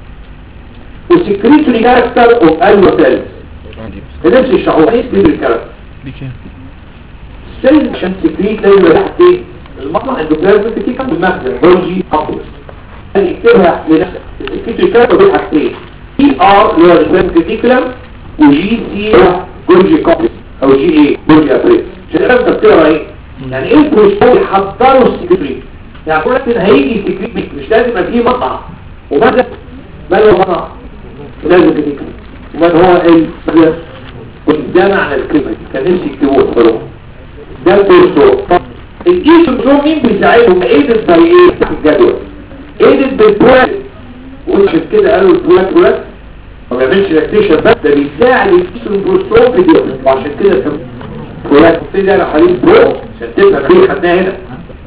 وسكريتوري كاركتر اوف الوتيل بنفس الشعور ايه سكريتوري كاركتر بكام السيل عشان سكريت لازم يبقى تحت ايه المطلع الدوبلازم بتيجي بالمخزن بولجي ابوس يعني اكتبها لنفسك السكريتوري كاركتر دول حاجتين اي ار اللي هو الاسلام كريتيكولم وجي سي بولجي كوبلس او جي اي بولجي ابريس عشان انت بتقرا ايه يعني ايه البروستول يحضروا السكريتوري يعني كل واحد هيجي سكريت مش لازم يبقى فيه مطعم وماذا ما هو مطعم لازم كريتيكولم ومن هو ال والجامع على الكلمة كان نفسي يكتبوه خلاص ده البروستول طب الاي سندروم مين بيساعدهم ايدد باي ايه في الجدول ايدد بالبرولاكت وعشان كده قالوا البرولاكت ما بيعملش لاكتيشن بس ده بيساعد الايستروجين بروستول في دي وعشان كده كان برولاكت تبتدي على حليب برو عشان تفهم ليه خدناها هنا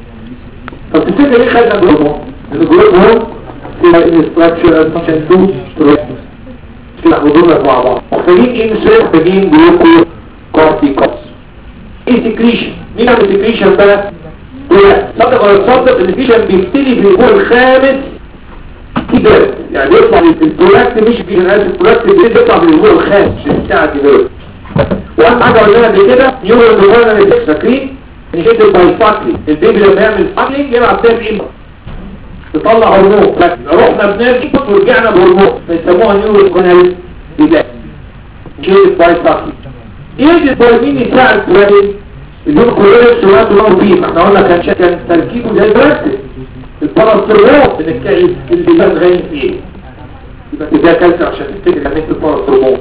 طب تفتكر ليه خدنا جروب لان الجروب هو فيها انستراكشر عشان تو كده حضورنا مع بعض محتاجين ايه مسؤول محتاجين جلوكو كورتيكوس ايه سكريشن مين عمل سكريشن بقى ولا صدق ولا تصدق السكريشن بيبتدي في الاسبوع الخامس كده يعني يطلع البرولاكت مش في جنرال البرولاكت بيبتدي يطلع في الاسبوع الخامس بتاع كده واهم حاجه قلنا قبل كده نيورال ديفولمنت فاكرين نشد بايساكلي البيبي لما يعمل ساكلينج يلعب تاني ايه تطلع هرمون لكن رحنا بنرجع ورجعنا بهرمون بيسموها نيورال كونال ديلاك نشد بايساكلي ايه الدوبامين يساعد البروتين اليوم كلنا سمعت له فيه احنا قلنا كان كان تركيبه زي البراكتس الباراسترمون بنتكلم اللي كان غاين فيه يبقى ده كالسيوم عشان تفتكر ان انت الباراسترمون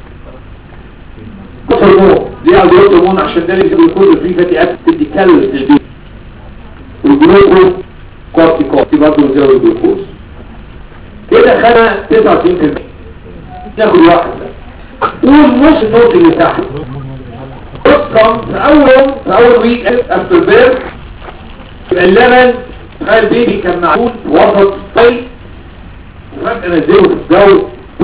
هرمون ليه عاوز يقول هرمون عشان ده اللي بيكون فيه فاتي اسيد تدي كالوريز للجسم والجلوكوز كورتيكوز دي برضه زي الجلوكوز كده خدنا 99% ناخد واحد قول نص النقط اللي تحت اصلا في اول في اول ويك افتر بيرث يبقى اللبن تخيل بيبي كان معمول في وسط طي وفجأة نزله في الجو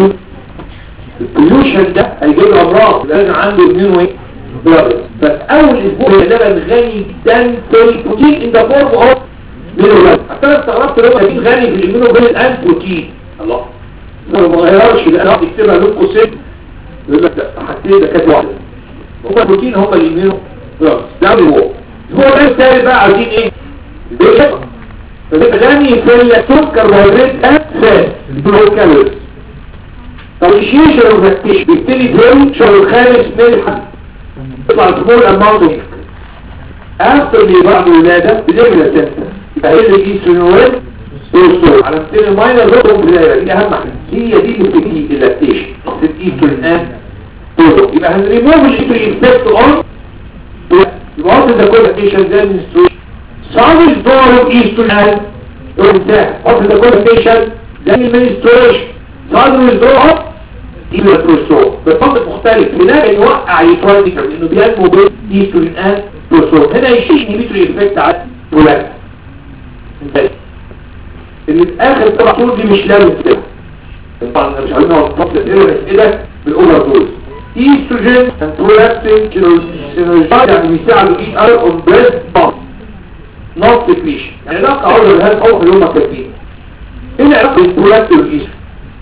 البوليوشن ده هيجيب له امراض لازم عنده اميون ويك بس اول اسبوع اللبن غني جدا في البروتين ان ذا فورم اوف ميلولان حتى انا استغربت لو كان غني في الاميونوجين ان بروتين الله ما غيرش لان واحد يكتبها له قوسين يقول لك حاجتين ده كانت واحده هم البروتين هم اللي يمينوا ده هو هو ده الثالث بقى عايزين ايه البيشن فبيبقى غني في السكر وهيدرات فات البلو كالوريز طب الشيشة لو فتش بيبتدي في الشهر الخامس من الحمل يطلع الفمول اماونت اوف افتر اللي بعد الولاده بنعمل اساسا يبقى هي اللي دي سنوات والصور على ستين الماينر رقم في الدايره دي اهم حاجه هي دي اللي بتجي اللاكتيشن الايستر الان طول يبقى هنريموف الايستر افكت اون يبقى وات ذا كولاكتيشن ده المنستريشن صار الدور الايستر الان انتهى وات ذا كولاكتيشن ده المنستريشن صار الدور يبقى البروستول بفضل مختلف هناك يوقع يتوالدكر لانه بينمو بين ايستر الان بروستول هنا يشيل انهبيتوري افكت على الولاده انتهى ان الاخر طبعا طول دي مش لازم كده طبعا مش عايزين نوصف الاسئله كده بالاوفر دوز ايستروجين اند برولاكتين سينرجاي يعني بيساعدوا اي ار اون بريست بامب نوت سكريشن يعني علاقه اول الهاز او في يوم كاتبين ايه العلاقه بين البرولاكتين والايستروجين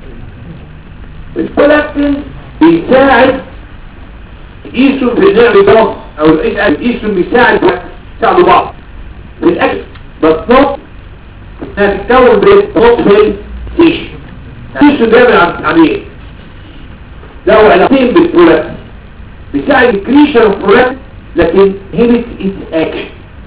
البرولاكتين بيساعد الايستروجين في النعم بامب او الايستروجين بيساعد بيساعدوا بعض في الاكل بس نوت انها تتكون بنقط في التيشن التيشن ده بيعمل عن ايه له علاقتين بالبرولاكت بيساعد الكريشن اوف برولاكت لكن هيمت ات اكشن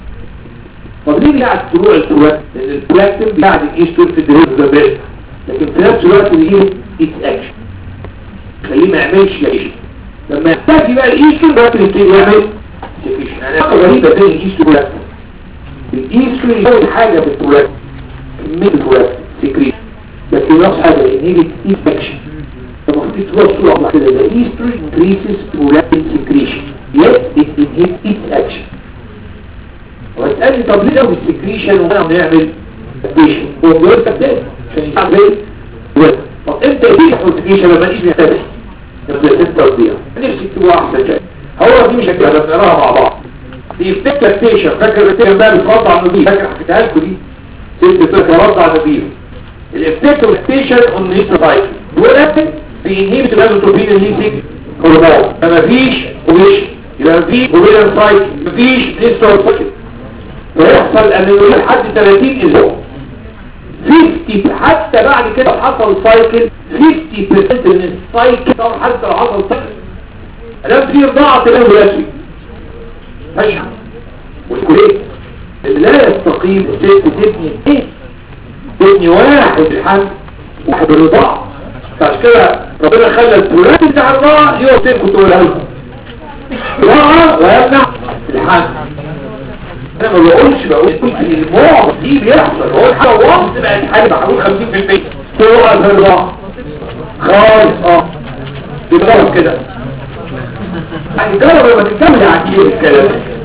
طب ليه بيساعد طلوع البرولاكت لان البرولاكتين بيساعد الايستون في الديريفز لكن في نفس الوقت بيهمت ات اكشن خليه ما يعملش اكشن لما يحتاج بقى الايستون ده يبتدي يعمل سكريشن يعني حاجه غريبه بين الايسترولاكتين الايستروجين اول حاجه في البرولاكتين كميه البرولاكتين سكريت لكن نفس حاجه انهبت اكشن المفروض تروح صوره واحده كده the estrogen increases prolactin secretion yet it inhibits its action وتسألني طب ليه لو السكريشن وانا بنعمل اديشن هو بيقول لك ده عشان يساعد ايه طب امتى يجي السكريشن لما نيجي نحتاج نبدا ستة تضيع نفسي تبقى احسن شيء هو دي مش هكذا بنقراها مع بعض دي افتكر ستيشن فاكر الستيشن بقى بترد على النبيل فاكر حكيتها لكم دي ست فاكر رد على النبيل الافتكر ستيشن اون نيتر سايكل دول بينهيبت الازوتروبين الليسيك هرمون فما فيش اوبيشن يبقى مفيش اوبيشن سايكل مفيش نيستر سايكل ويحصل انيميا لحد 30 اسبوع 50 حتى بعد كده حصل سايكل 50% من السايكل طبعا حتى لو حصل سايكل الان في رضاعة الأولاسي فشع والكلية لا يستقيم الست تبني ايه تبني واحد الحمل واحد الرضاعة فعشان كده ربنا خلى البولاد بتاع الرضاعة يوصل كنت تقولها لهم رضاعة ويمنع الحمل انا ما بقولش بقول في المعظم دي بيحصل هو حاجه وقت بقت حاجه محلول 50% تروح الرضاعة خالص اه بيضرب كده يعني جرب لما تكمل عجيب الكلام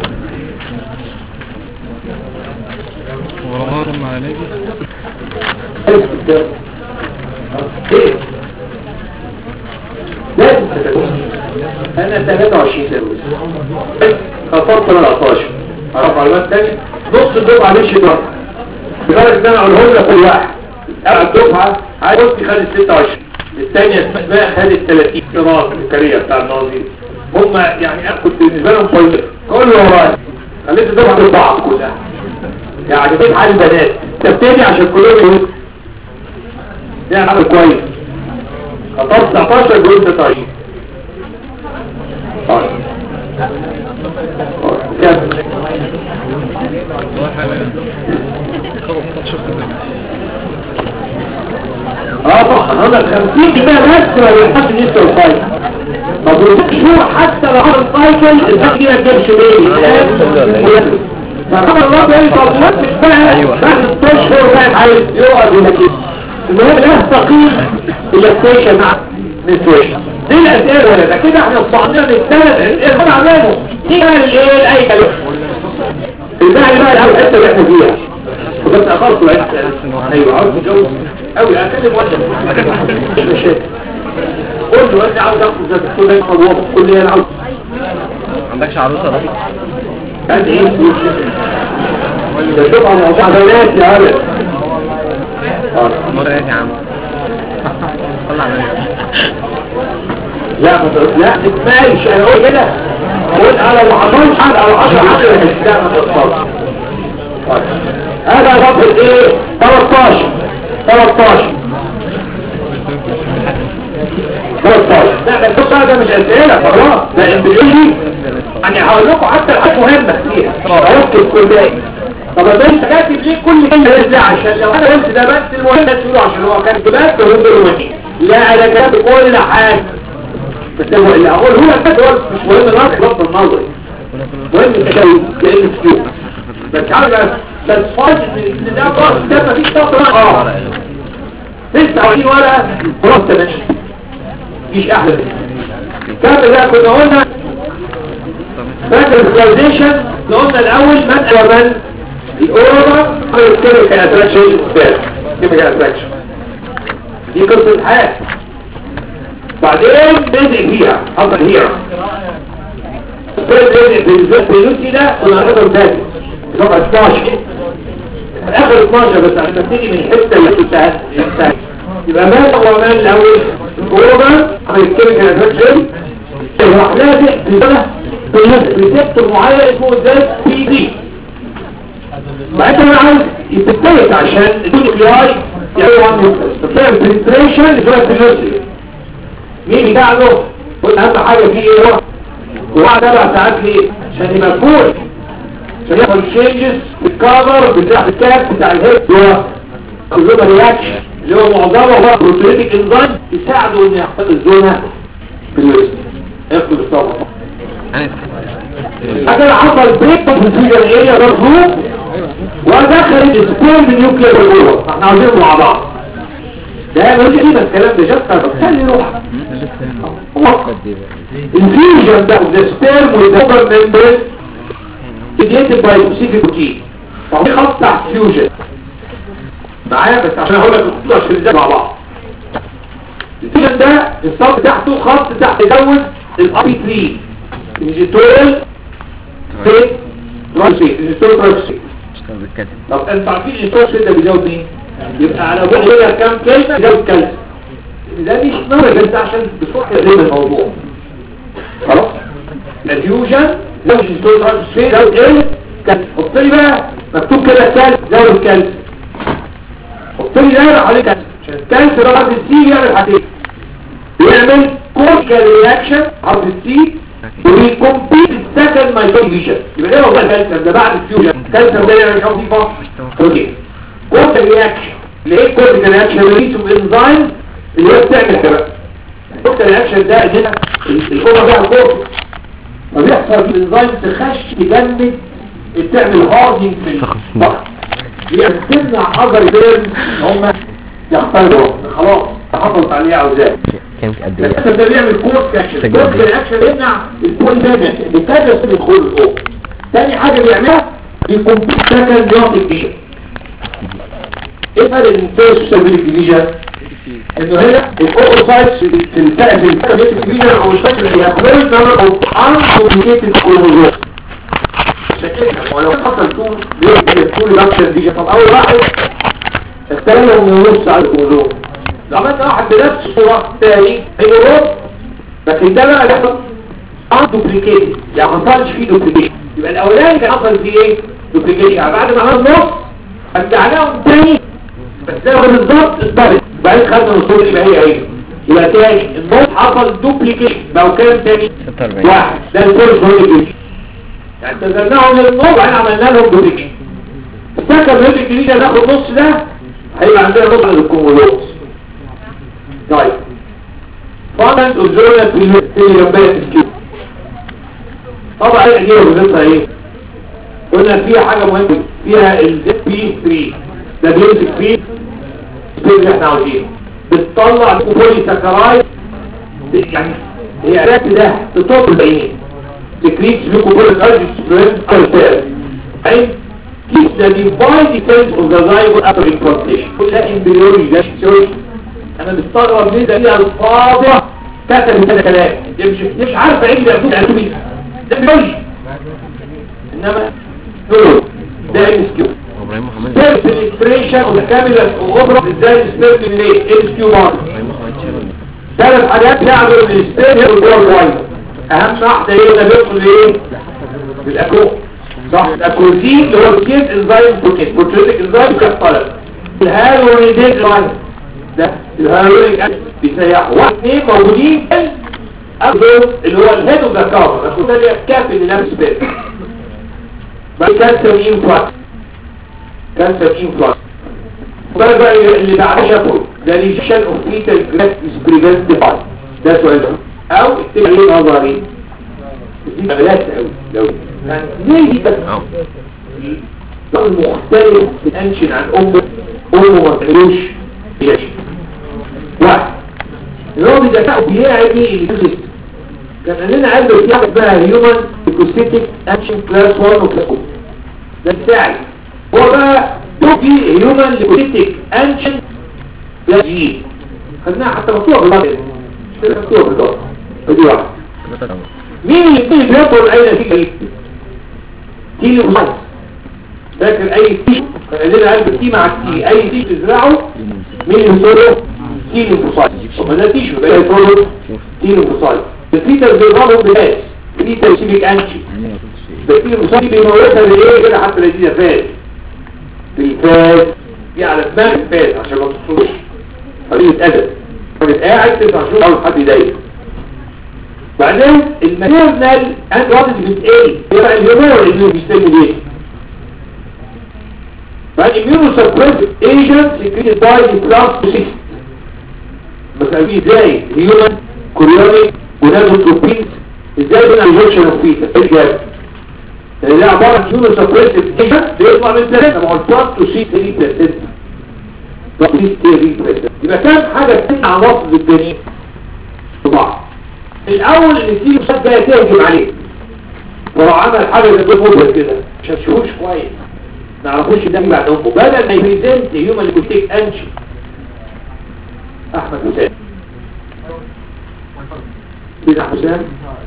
ورمضان مع نبي ايه لازم تتجوز انا 23 سنة خطرت 13 اعرف معلومات تانية نص الدفعة مش ضرب لدرجة ان انا اقولهم لك كل واحد انا الدفعة عايز بصي خدت 26 الثانية اسمها خدت 30 قراءة الكارية بتاع الناظرين هم يعني انا كنت بالنسبة لهم طيب كله ورايا خليت الدفعة دول بعض كلها يعني بيت حال البنات تبتدي عشان كلهم يقولوا ده عمل كويس خطاب 19 جول 19 طيب كمل اه طبعا هذا 50 كده بس ما ينفعش نسبة الفايت ما بيرضيش شهور حتى لو عمل سايكل الفايت دي ما تجيبش ليه فقال الله بقى طلبات مش بقى بعد الاشهر بقى عايز يقعد هنا كده المهم لا يستقيم الاستيشن مع النسويشن دي الاسئله ولا ده كده احنا صعدنا للثلاث الاسئله اللي عملوا دي بقى الايه اي كلام الباقي بقى الاول حته اللي احنا فيها وبس اخرت العيش ايوه عاوز اتجوز قوي اكلم واحد مش مشاكل قول له انت عاوز اخد زي الدكتور ده يخلص كل اللي انا عاوز عندكش عروسة بقى هذه ايه ده تبقى موضوع بنات يا ولد مرة ايه يا عم طلع عليا لا ما تقول- لا ماشي انا اقول كده قول على ال 10 حلقه او 10 حلقه لا ما تقصرش طيب. هذا صفحه ايه 13 13 13 لا ده الدكتور ده مش اسئله خلاص ده انجليزي يعني هقول لكم حتى الحاجات مهمه فيها ركز كل ده طب ده انت كاتب ليه كل كلمه ازاي عشان لو انا قلت ده بس المهم ده تقوله عشان هو كان بس وهو مني لا انا كاتب كل حاجه بس هو اللي هقوله لك بس هو مش مهم النظر لفظ النظري مهم التشوي لان سكيو بس عارف بس فاضي ان ده بس ده مفيش سطر اه 29 ورقه خلاص 80 مفيش احلى من كده كامل بقى كنا قلنا فاكر الفلايزيشن قلنا الاول من ومن الاورا كيميكال اتراكشن كيميكال اتراكشن دي قصه الحياه بعدين بدأ فيها حصل هيرا بدأ بالذات بيوتي ده كنا هنقدر ذاتي رقم 12 اخر 12 بس عشان تبتدي من الحته اللي كنت يبقى ما هو مان الاول الاورا كيميكال اتراكشن راح لازق في ريسبتور معين اسمه ازاي بي دي بعد ما عاوز يتبتلك عشان يكون الاي يعني هو تعمل بريتريشن لشوية النسل مين بتاع له قلت اهم حاجة فيه ايه هو وبعد اربع ساعات ليه عشان يبقى فول عشان يحصل تشينجز في الكفر بتاع الكاب بتاع الهيد هو كلهم رياكشن اللي هو معظمه هو بروتينيك انزايم يساعده ان يحصل الزونه في الوسط ياخد الصبر انا حاجة حصل بريك في الفيجن اريا ده فوق ودخل السبيرم نيوكلير جوه احنا عاوزينهم مع بعض ده ملوش قيمة الكلام ده جاست خلي روحك الفيوجن ده the sperm with the upper membrane mediated by specific protein فهو خط تحت فيوجن معايا بس عشان اقول لك الخطوط عشان ازاي مع بعض الفيوجن ده السطح تحته خط تحت يزود الابي 3 الجيتورال فيت راسي الجيتورال راسي اشتغل بالكاتب طب انتوا عارفين الجيتورال فيت ده بيزود مين؟ يبقى على بعد هنا كام كلمه بيزود كلمه ده مش نظر بس عشان بسرعه تقريبا الموضوع خلاص الفيوجن زود الجيتورال راسي زود ايه؟ كلمه حط لي بقى مكتوب كده كلمه زود كلمه حط لي دايره عليه كلمه عشان الكلمه ده بعد السي يعمل حاجتين بيعمل كورتيكال رياكشن حرف السي وبيكمبيت السكند مايكرو فيجن يبقى ايه والله الكالسيوم ده بعد الفيوجن الكالسيوم ده يعني مش وظيفه اوكي كورتيكال رياكشن اللي ايه كورتيكال رياكشن ريليس اوف انزايم اللي هي بتعمل كده الكورتيكال رياكشن ده هنا الاوضه فيها كورتيك فبيحصل في الانزايم تخش تجمد بتعمل هاردنج في الضغط يعني تمنع اذر بيرن هم يختاروا خلاص حصلت عليه عاوزاه كانت قد ايه الاسد ده بيعمل كورس كاكشن سجل كورس بيه. كاكشن يمنع الكول دايما بالتالي يصير يدخل الفوق تاني حاجه بيعملها بيكون سكند يعطي فيجن ايه فرق الانتاج والسيرفيلك ديفيجن انه هنا الاوروسايتس في الفرق في السيرفيلك ديفيجن او الشكل اللي هياخدوه نمبر اوف انكومبليكيتد كروموزوم شكلها ولو حصل طول بيقول طول رابشن ديجن طب اول واحد اختلفوا من نص على الكروموزوم لو عملنا واحد بنفس الصورة تاني هيقول لكن ده بقى ده اه دوبليكيت يعني ما حصلش فيه دوبليكيت يبقى الاولاني كان حصل فيه ايه دوبليكيت يعني بعد ما عمل نص رجعناهم تاني بس ده بالظبط اضطرت بعدين خدنا الصورة يبقى هي هي يبقى تاني النص حصل دوبليكيت بقى كام تاني 46 واحد ده الفورس دوبليكيت يعني تزلناهم من النص وبعدين عملنا لهم دوبليكيت السكر دوبليكيت ده ناخد نص ده هيبقى عندنا نص على الكومولوس طيب فانا الزولة في اليومية الكيو طبعا ايه دي وظيفتها ايه قلنا فيها حاجة مهمة فيها ال بي 3 ده بيمسك فيه السبيل اللي احنا عاوزينه بتطلع بولي سكرايد يعني هي علاج ده تطور البينين تكريت بيكو بولي ارجل سبريد كالتير عين keep the divine defense of the zygote after implantation كلها امبريولوجي ده سوري انا مستغرب ليه ده ليها الفاضة كتب هذا كلام دي مش مش عارفه ايه اللي يقول على توبي ده بيقولش انما نقول ده انسكيو ابراهيم محمد سيرف الاكسبريشن والكاميرا والاوبرا ازاي السبيرت من ايه انسكيو مارك ابراهيم محمد شباب ثلاث حاجات يعمل من السبيرت والجوه الوايد اهم واحده ايه ده بيدخل ايه بالاكو صح الاكوزين اللي هو الكيد انزايم بروتين بروتينيك انزايم كالطلب الهالوريديز لاين ده الهالوريك اسيد بيسيح واحد اثنين موجودين أخذوا اللي هو الهيد اوف ذا كافر الخصوصية الكافي اللي لابس بيت بعد كالسيوم انفلاكس كالسيوم انفلاكس وبقى بقى اللي بعد شافه ده ريجيشن اوف فيتال جراس بريفنتيفاي ده سؤال ده او اكتب عليه نظري دي بلاش قوي لو يعني ليه دي بس اه ده مختلف في الانشن عن امه امه ما تعملوش بيش واحد الراجل ده بقى بيعني الجزء كان عندنا عنده في حاجه اسمها هيومن ايكوستيك اكشن كلاس 1 وكلاس 2 ده بتاعي هو بقى ده في هيومن ايكوستيك اكشن كلاس جي خدناها حتى مكتوبه بالله مش كده مكتوبه بالله ادي واحد مين اللي بيجي بياكل اي نتيجه دي تيلي وصايص فاكر اي تي عندنا علبه تي مع التي اي تي تزرعه مين اللي بيصوره تيلي وصايص طب ده تيشو ده يصوره تيلي وصايص الفيتر بيضربهم بلاس فيتر سيبك انشي ده تيلي وصايص بيموتها بايه كده حتى لذيذه فاز بالفاز دي على دماغ الفاز عشان ما تصوش طريقه ادب كانت قاعد تسع شهور اول حد يضايق بعدين الماتيرنال انت واحد بتقل يبقى الهيمور اللي بيستلم ليه بعد immuno suppressive agent secreted by the class 6 مثلا في ازاي هيومن كوريونيك ونازوتروبينز ازاي بين الانجكشن اوف فيتا ايه الجاب اللي هي عباره عن يونو سبريسيف بيطلع من ثلاثه ما هو البلس تو سي 3 يبقى كام حاجة تمنع وصف الجنين في بعض الأول اللي فيه مصاب جاية تهجم عليه ولو عمل حاجة زي كده كده مش هتشوفوش كويس ما نعرفوش ده بعد أمه بدل ما يبريزنت يوم اللي كنت أنشي أحمد حسام كده حسام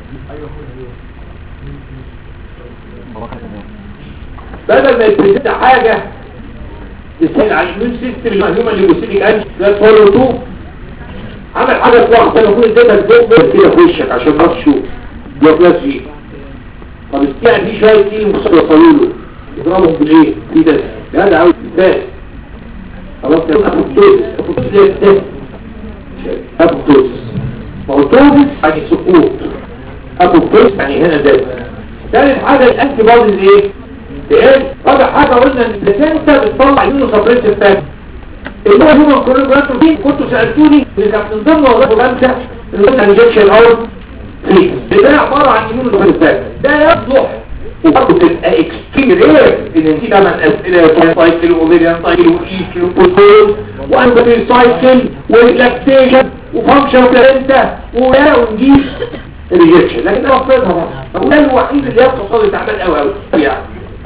بدل ما يبريزنت حاجة يسهل على الاميون سيستم المهزومه اللي بيوصلك انت ده فولو تو عمل حاجه في وقت انا كنت اديتك فوق كده في وشك عشان ما تشوف ده بلاس فيه طب استيعب دي شويه تيجي مصر يصلوا له يضربهم بالايه في ده ده ده عاوز مثال خلاص يا ابوبتوزس ابوبتوزس ده ابوبتوزس ابوبتوزس يعني سقوط ابوبتوزس يعني هنا ده ثالث حاجه الانتي بوديز ايه ايه رابع حاجة قلنا ان البلاسينتا بتطلع يونو سبريسيف فاكتور اللي هو هيومن كولوجراتو دي كنتوا سألتوني اللي كانت من ضمن وظائف خمسة اللي قلنا انجكشن او فري ده عبارة عن يونو سبريسيف فاكتور ده يصلح وبرضه تبقى اكستريم رير ان انت ثمان اسئله سايكل واوفيريان سايكل وايستر وكولتول وانبتيل سايكل وريلاكسيشن وفانكشن بلانتا ويا ونجيب ريجكشن لكن انا وصلتها بقى وده الوحيد اللي يبقى صادق تعبان قوي قوي يعني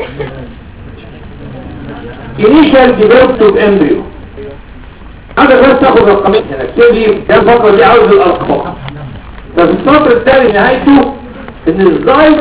initial development of embryo هذا بس تاخد رقمين هنا اكتب لي كام فترة دي عاوز الارقام ففي السطر الثاني نهايته ان الزايد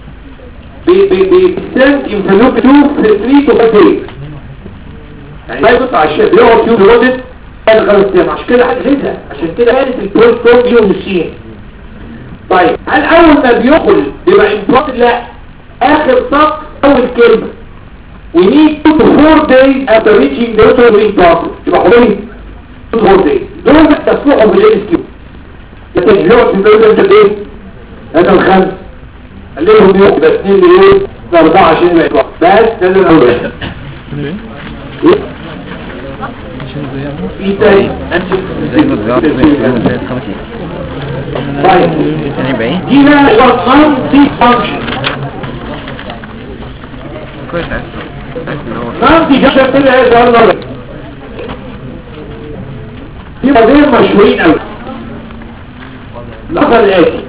بيستند انفلوب 2 في 3 تو 5 days يعني ما يقطع الشيء بيقعد فيه لمدة ثلاث خمس ايام عشان كده حاجة غيرها عشان كده كانت البروستوم يوم السين طيب هل اول ما بيدخل بيبقى امبلانت لا اخر سطر اول كلمة we need 2 to 4 days after reaching the uterine process يبقى حوالي 2 to 4 days دول بتصلحوا بالان كيو يتجهوا في البلد انت ايه هذا الخمس خليهم يوم يبقى 2 مليون 24 مليون بس ده اللي انا بقوله في تاني زي ما بيقعد زي زي الخمسين طيب يعني بعيد دي بقى الارقام دي فانكشن كويس عارف عارف ان هو ما انت جاشة كده ايه ده الله في قضية مشهورين قوي لحظة الآتي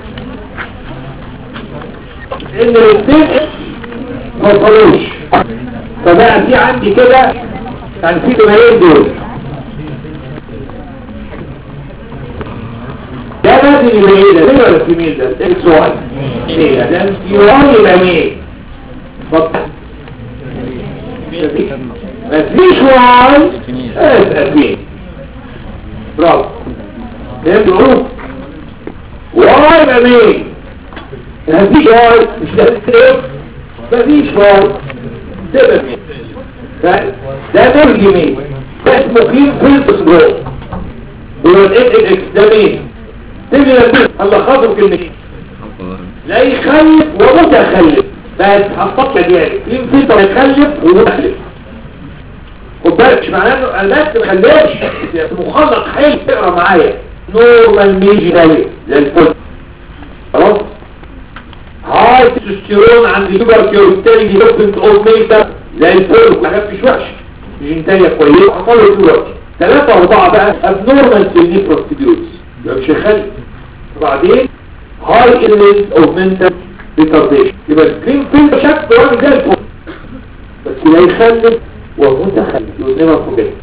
ان الاثنين ما وصلوش فبقى في عندي كده كان في دمائين دول ده لازم يبقى ايه ده ده ولا في مين ده ده سؤال ايه ده ده في واي يبقى مين اتفضل مفيش واي اسأل مين برافو فهمت الغروب واي يبقى مين مفيش واي مش لازم ايه مفيش واي تبقى مين ده ده نرجي مين ده اسمه كلين فيلتس جوه هو الاف ال اكس ده مين تبقى لك الله خاطر كلمتين لا يخلف ومتخلف بس هنفكر يعني كلين فيلتر يخلف ومتخلف خد بالك مش معناه انه انا بس ما خليش مخلق حي تقرا معايا نورمال ميجي دالي زي الفل خلاص هاي تستيرون عند سوبر كيورتالي دي دوبنت اوف ميتا زي الفل حاجات مش وحشه جينتاليا كويسه حصل له دلوقتي ثلاثة أربعة بقى abnormal في النيفروستيديوز يبقى مش هيخلي وبعدين high element of mental retardation يبقى السكرين فيلم شكل واحد زي الفل بس لا يخلف ومتخلف يوزنها فوجات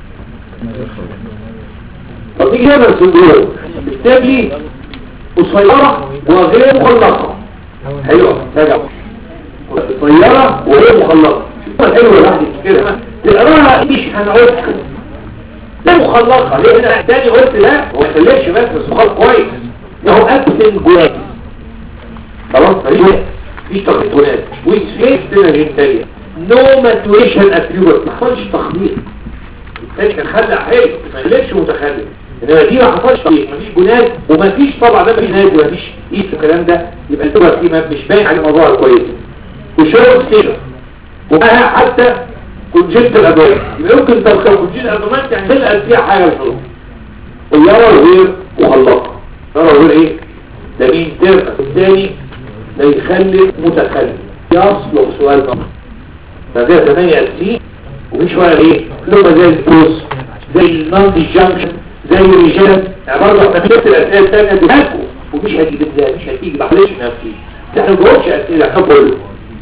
طب نيجي هنا السندروم اكتب لي قصيرة وغير مخلقة حلوة راجع قصيرة وغير مخلقة شوفها حلوة الواحد يفتكرها تقراها مش هنعوزها لا مخلقة ليه انا تاني قلت لا هو ما يخليش بس بس مخلق كويس ده هو ابسن جواد خلاص مفيش مفيش تخطيطات وسفيس سينرجين تانية نو ماتوريشن اتريبوت ما حصلش تخليط الثاني كان خلق حلو ما يخليش متخلف انما دي ما حصلش تخليط مفيش جناد ومفيش طبعا ده مفيش ناد ومفيش ايد الكلام ده يبقى التوبة فيه ما- مش باين على الموضوع كويس وشغل سيرة ومعها حتى كونجنت الأدوية يبقى يمكن تدخل كونجنت الأدوية يعني تلقى فيها حاجة الحروف ويرى الغير مخلقة يرى الغير ايه ده مين ترقى الثاني لا يخلف متخلف يصلح سؤال فقط فده 8 سي وفي شويه ايه لغه زي البروس زي النون جانكشن زي الرجال يعني برضه احنا شفت الاسئله الثانيه دي هاكو ومش هتيجي ازاي مش هتيجي معلش نفسي ده احنا ما بنقولش اسئله احنا كله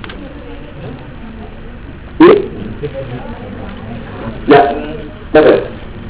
ايه لا ده بس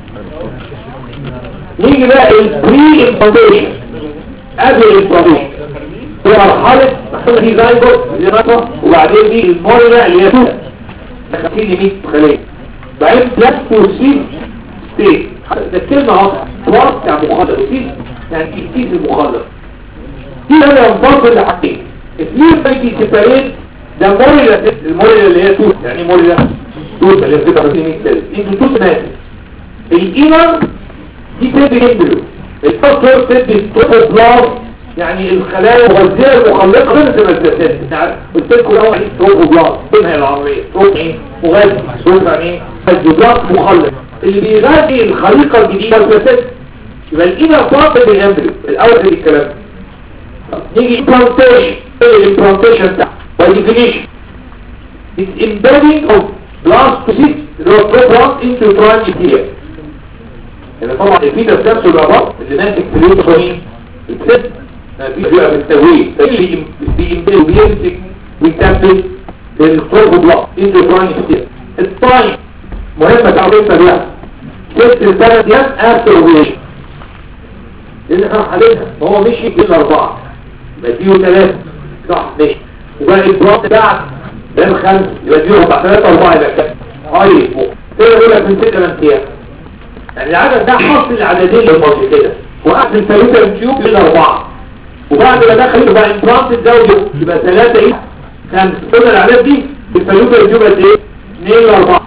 نيجي بقى البري امبلانتيشن قبل الامبلانتيشن هي مرحله محطوطه دي زايجوت دي نقطه وبعدين دي الموريلا اللي هي 50 ل 100 خليه بعدين بلاستوسيل ستيت ده كلمه اهو وقت يعني مخدر سيل يعني كتير المخدر دي انا ينفصل لحاجتين اثنين بيجي سيبريت ده موريلا الموريلا اللي هي توت يعني موريلا توت اللي بتبقى 50 سنه انتوا توت مات الايمر دي تدي امبلو الدكتور تدي ستروبوبلاست يعني الخلايا المغذيه المخلقه من الزمالات قلت لكم الاول ايه ستروبوبلاست فين هي العربيه ستروب ايه مغذي ستروب يعني ايه الزبلاست مخلق اللي بيغذي الخليقه الجديده الفلاسات يبقى الايمر فاضل بالامبلو الاول دي الكلام نيجي امبلانتيشن الامبلانتيشن بتاع باي ديفينيشن It's embedding of blastocyst اللي هو proton into transitia يعني طبعا الفيتا نفسه الرابط اللي ماسك في اليوترين الست بيبقى بالتويه اللي بيمبل وبيمسك ويكمل الكروبوبلاست انتو ترانيستيا التايم مهمة تعرفها بيها ست لثلاث ايام افتر اوفيشن لان احنا حالينها ما هو مشي بين اربعة بديه ثلاثة صح ماشي وبقى البلاط بعد ده خمس يبقى ديه اربعة ثلاثة اربعة يبقى كام هاي فوق كده يقول لك من ست ثمان ايام يعني العدد ده حصل العددين للماضي كده وقت الفلوتر تيوب للأربعة وبعد ما دخل يبقى امبلانت الزوجة يبقى ثلاثة ايه خمسة قلنا العدد دي الفلوتر تيوب قد ايه اثنين لأربعة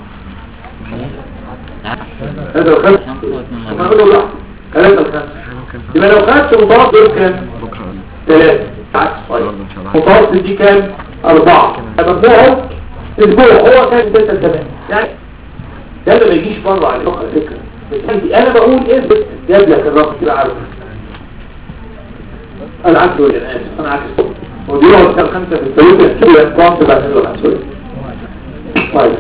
هذا الخمس ما نقوله لا ثلاثة الخمس يبقى لو خدت مضاد دول كام ثلاثة متوسط دي كام أربعة مجموعهم اسبوع هو كان ستة ثمانية يعني ده ما يجيش بره على فكرة انا بقول اثبت جاب لك الرقم كده عارف انا عكس ولا انا اسف انا عكس ودي هو كان خمسة في الثلاثة كده كوانت بعد كده عكس ولا طيب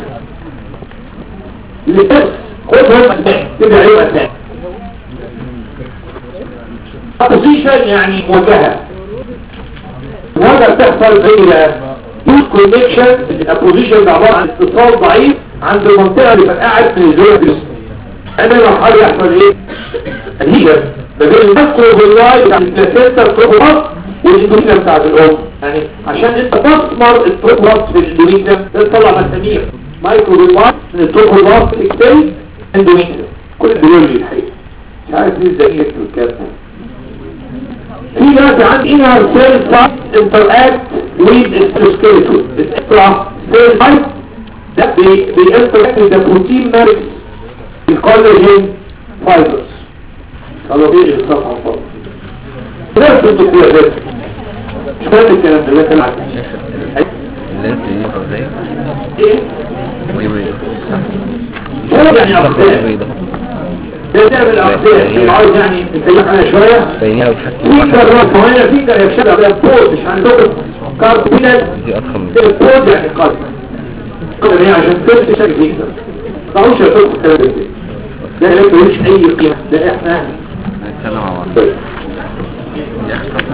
اللي بس خد هم اثنين تبقى عليهم اثنين بوزيشن يعني مواجهة مواجهة بتحصل زي يوز كونكشن البوزيشن ده عبارة عن اتصال ضعيف عند المنطقة اللي فرقعت من الزوجة الجسم هذا المرحلة يحصل ايه الهيجر ما بين المسكو باللاي بتاع البلاسينتا التروبولاست والاندومينيا بتاعت الام يعني عشان انت تثمر التروبولاست في الاندومينيا ده تطلع مسامير مايكرو باللاي من التروبولاست اكتيل اندومينيا كل البيولوجي الحقيقة مش عارف ليه ازاي يكتب الكلام في ناس عندي انها سيل سايت انتراكت ويز السكيلتون الاكسترا سيل سايت ده بيانتراكت ده بروتين ماركس الكولاجين فايبرز قالوا ايه الصفحة فضل نفس الدكتور ده مش فاهم الكلام ده لكن عارف اللينس دي فضلية ايه وي وي هو يعني اقسام ده تعمل اقسام عاوز يعني نتكلم عنها شوية بينيها وتحكي في كرات معينة في كرات يشتغل عليها بود مش عندكم كاربينال دي أضخم من البود يعني قلب قلب يعني عشان تبت شكل يكتر ما هوش يطلق الكلام ده ده لا ملوش اي قيمة ده احنا نتكلم مع بعض طيب. دي آخر صفحة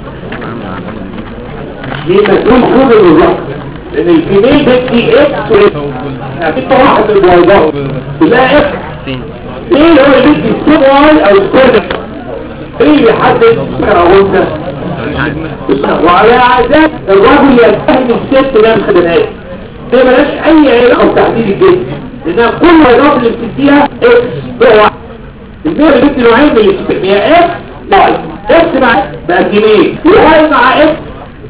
دي مسؤول كل الوظائف لان الفيميل ده دي اكس يعني في واحد البويضات لا اكس فين ايه اللي هو اللي بيدي السبوال او السبوال ايه اللي بيحدد ذكر او انثى وعلى عادات الرجل يتهم الست ده الخدمات ده ملاش اي علاقه بتحديد الجنس لانها كل الوظائف اللي بتديها اكس هو واحد البيئة اللي بتدي نوعين من الاسم هي اكس واي اكس مع بقى فيميل واي مع اكس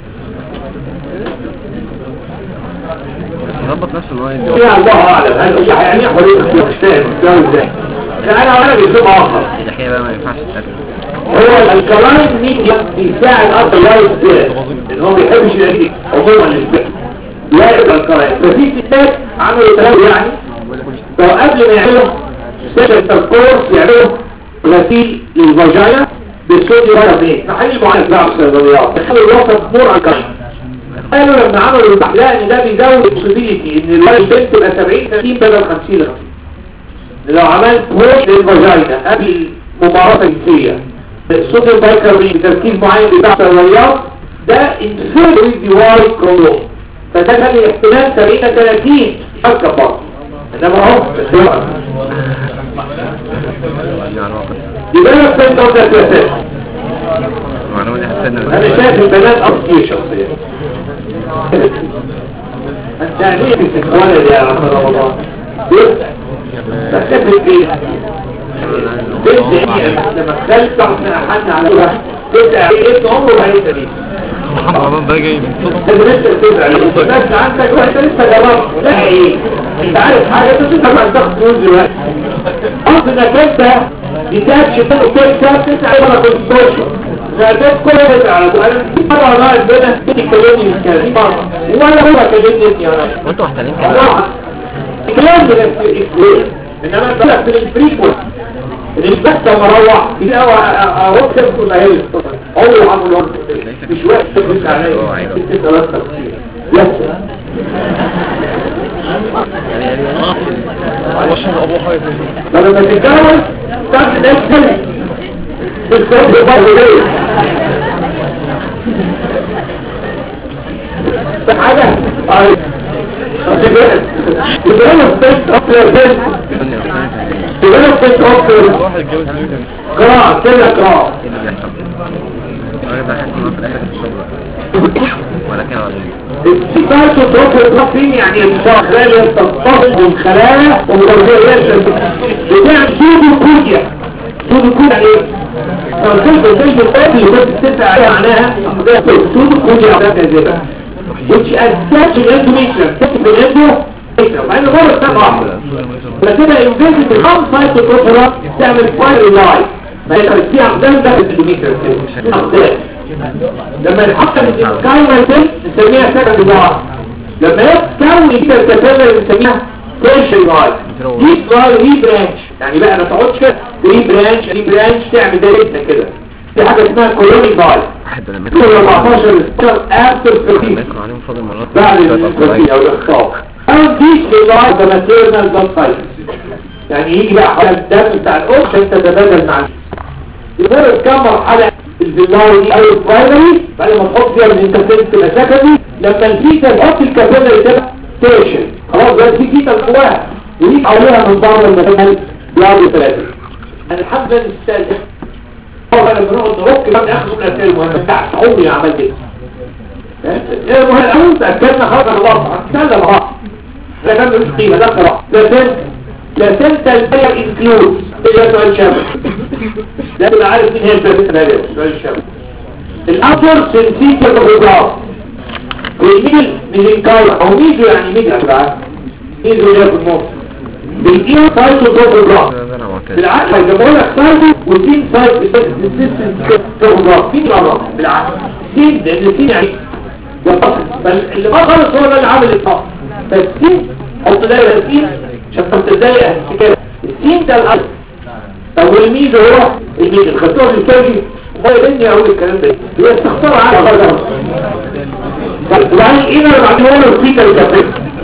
ظبط نفس الوايد يا الله اعلم هل هي يعني حريه اختيار مش فاهم اختيار ازاي انا وانا باسلوب اخر الحقيقة بقى ما ينفعش تتكلم هو الكلاين ميديا بيساعد اكتر لا يستاهل ان هو ما بيحبش يلاقي عموما الاسباب لا يبقى الكلاين ففي ستات عملوا كلام يعني لو قبل ما يعملوا سيشن تذكور يعملوا غسيل للفاجينا بالصوديوم كاربونات محل معالج بقى في الصيدليات تخلي الوسط مور على الكلاين قالوا لما عملوا البحث لقى ان ده بيزود البوسيبيليتي ان الولد البنت تبقى 70 30 بدل 50 50 لو عملت بوش للفاجينا قبل ممارسه جنسيه صوت البايكربين بتركيز معين بتاع الرياض ده انفيروري دي واي كروموم فده كان احتمال 70 30 اكبر برضه انما اهو يبقى انا فهمت اوف ذا المعلومة دي حسنا انا شايف البنات اصلي شخصيا انت يعني ايه بتتولد يا رسول الله تختفي فيه بنت هي لما تخلت احنا احنا على الوقت بنت ايه ابن عمره بعيدة دي محمد ده جاي من صدق لازم انت تزعل بس عندك وانت لسه جربت لا ايه انت عارف حاجه انت لسه ما عندك فلوس دلوقتي قصد انك انت بتاعك شيطان وكل ساعه تسعى ولا كنت توشر فده كل ده على انا مره رايح بينا بتكلمني من كلام مره ولا هو كلمني يا راجل وانتوا محتاجين الله الكلام ده الفريكوينت انما انت لك في الفريكوينت البحث لما اروح يبقى اروح كده ولا هي اول عمل واحد مش وقت تفرق عليا ست ثلاث تفصيل يس فلما تتجوز تعرف ده السنة بالظبط برضه ليه بحاجة طيب development of your business development of your واحد اتجوز ليه قراءة كده قراءة ايه اللي بيحصل الراجل ده حاسس انه في الاخر في الشغل ولا كان ولا ايه السيطات وتوقف الضغطين يعني الانسان خلال تنتظم من خلايا ومرضيات بتاع سودو كوديا سودو كوديا يعني ايه؟ فالسلطة السلطة الطاقة اللي كنت تسعى عليها معناها سودو كوديا ده كذبة which attach an endometrium تكتب الانdometrium مع انه مرة سنة واحدة فكده يمكن بخمس سايت الكوترا تعمل فاير لايف ما يقدر فيها عمدان ده الانdometrium كده عمدان لما يتحط في الكايمر دي نسميها سكند لايف لما يتكون كده الكاتيريا بنسميها تيرشن لايف دي لايف دي برانش يعني بقى ما تقعدش كده دي برانش دي برانش تعمل ده لسه كده في حاجه اسمها كولوني لايف واحد لما كل 14 سنه افتر لما 13 يكون عليهم فاضل مرات بعد شوية الانستروفي أطفال. او الاخطاء او ديش للايف ده ماتيرنال بلاد سايكل يعني يجي بقى حالة الدم بتاع الأخ عشان تتبادل مع يمر كم مرحلة الفيلاي دي او البرايمري بعد ما تحط فيها الانترفيرنس تبقى سكندري لما الفيتا تحط الكابيلاري تبقى ستيشن خلاص بقى في فيتا جواها ويجي حواليها من بره المكان بلاد ثلاثة انا الحمد لله السادس هو لما بنقعد نرك بقى ناخد من الاسئله المهمه بتاعت عمري عملت ايه ايه المهم الاول تاكدنا خلاص خلاص هنتكلم اهو ده كان ملوش قيمه ده صراحه ده سنت ده سنت البير انكلود ده سؤال شامل ده تبقى عارف مين هي البير ده سؤال شامل الابر سنسيتيف بروجرام والميل من الكاير او ميزو يعني ميزو يا جماعه ميزو ده في النص بيديها سايتو بروجرام ده انا معتاد بالعكس هيجيبوا لك سايتو والتين سايت السيستم بروجرام مين الامر بالعكس تين لان التين يعني ينتصر بل اللي ما خلص هو ده اللي عامل الفصل فالتين حط دايره التين عشان تتضايق كده التين ده الاصل طب والميزه هو الميزه خدتوها في الكاجي وما اني اقول الكلام ده هي استخسار على غلط وبعدين ايه اللي بعدين هو الفيتا الكافيه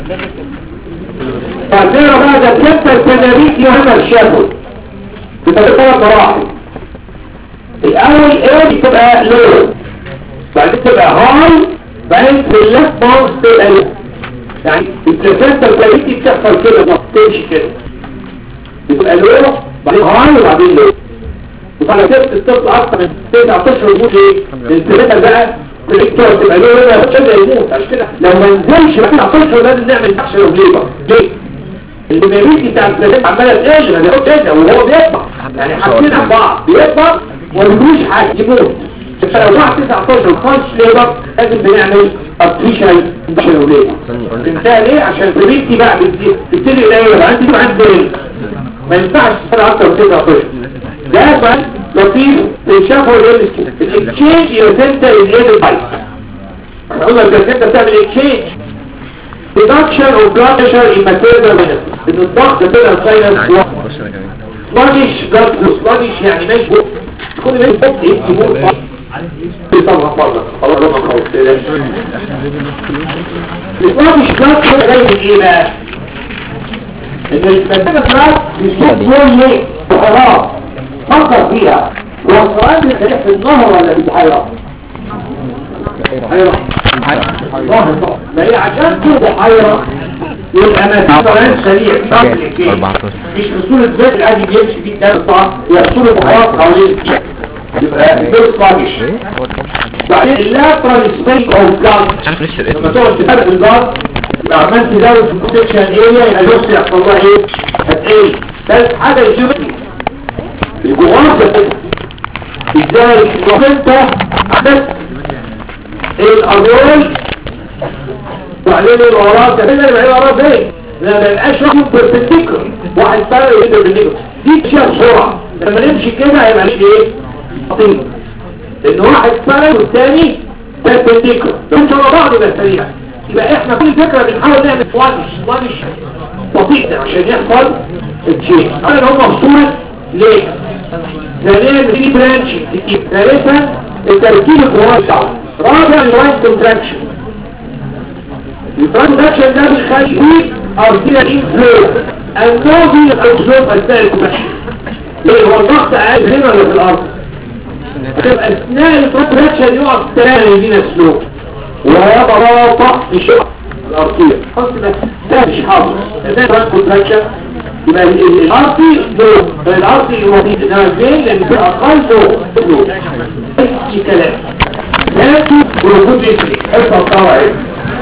بعدين بقى ده كنت الكناريك يهمل الشافل بطريقه مراحل الاول ايه بتبقى لو بعدين تبقى هاي بعدين في اللفت باونس تبقى لو يعني البلاسنتا الكناريكي بتحصل كده ما بتمشي كده بتبقى لو بعدين هاي وبعدين لو وبعد كده الطفل اكتر من تسع اشهر يموت ايه الانترنت بقى الدكتور تبقى له هنا كده يموت عشان كده لو ما نزلش بقى تسع اشهر لازم نعمل اكشن اوبليبر ليه البيبيتي بتاع البلاسنتا عماله تقل ما بياخدش كده وهو بيكبر يعني حاطين على بعض بيكبر وما بيجوش حاجه يموت فلو بعد 19 خالص ليبر لازم بنعمل ارتفيشال اكشن اوبليبر انتهى ليه عشان البيبيتي بقى بتزيد- بتبتدي قليله بقى انت عندك بيبي ما ينفعش تستنى اكتر من 19 ده بقى لطيف شافوا الاكشينج يوسنتا اليد البايت احنا قلنا الجلسنتا بتعمل اكشينج reduction of blood pressure in maternal menopause ان الضغط طلع سايلنس بص انا كمان sluggish blood flow sluggish يعني ماشي بق كل ما يبق يبقى يموت في طبعا فرضا خلاص لما خلاص كده الإطلاق إشكال كده جاي من إيه بقى؟ إن الكتابة بتاعت بيشوف كل إيه؟ بحرام فكر فيها هو السؤال بيخليك في النهر ولا في البحيرة؟ بحيرة ظاهر طبعا ما هي عشان كده بحيرة يبقى ما في طريق سريع شكل كده 14 مش اصول الذات العادي بيمشي فيه الدم صح هي اصول الحياة حوالين يبقى الدور سلاجش بعدين اللاترال سبيك اوف جارد مش عارف لسه لما الاسم تقعد تفرق الجارد يبقى عمال تزود في البروتكشن اريا يبقى الوسط يحصل لها ايه؟ هتقل ثالث حاجه الجيومتري الجغرافيا كده ازاي تروح انت عملت الارول وبعدين اللي وراه ده اللي بعيد وراه فين؟ لا ما يبقاش واحد بيربنديكولار واحد فرق يقدر بيربنديكولار دي تشيل بسرعه لما نمشي كده هيبقى ليه ايه؟ خطير لان واحد فرق والثاني بيربنديكولار انت ورا بعض يبقى سريع يبقى احنا كل فكره بنحاول نعمل سوانش سوانش بسيط عشان يحصل التشينج انا هم بصوره ليه؟ ثانيا في برانش ثالثا التركيب الجوهري بتاعه رابعا الوايت كونتراكشن الترانزاكشن ده بيخلي فيه ارتيريال انفلو النوزي الانفلو اثناء الكونتراكشن ليه هو الضغط اقل هنا ولا في الارض هتبقى اثناء الكونتراكشن يقع الثاني يدينا سلو ويتراطع في شق الارتيريال خلاص ده ده مش حاضر ده الكونتراكشن يبقى الارتي سلو الارتي الوظيفي انما الفين لان في اقل فوق سلو اي كلام لكن وجود جسري حفظ الطوائف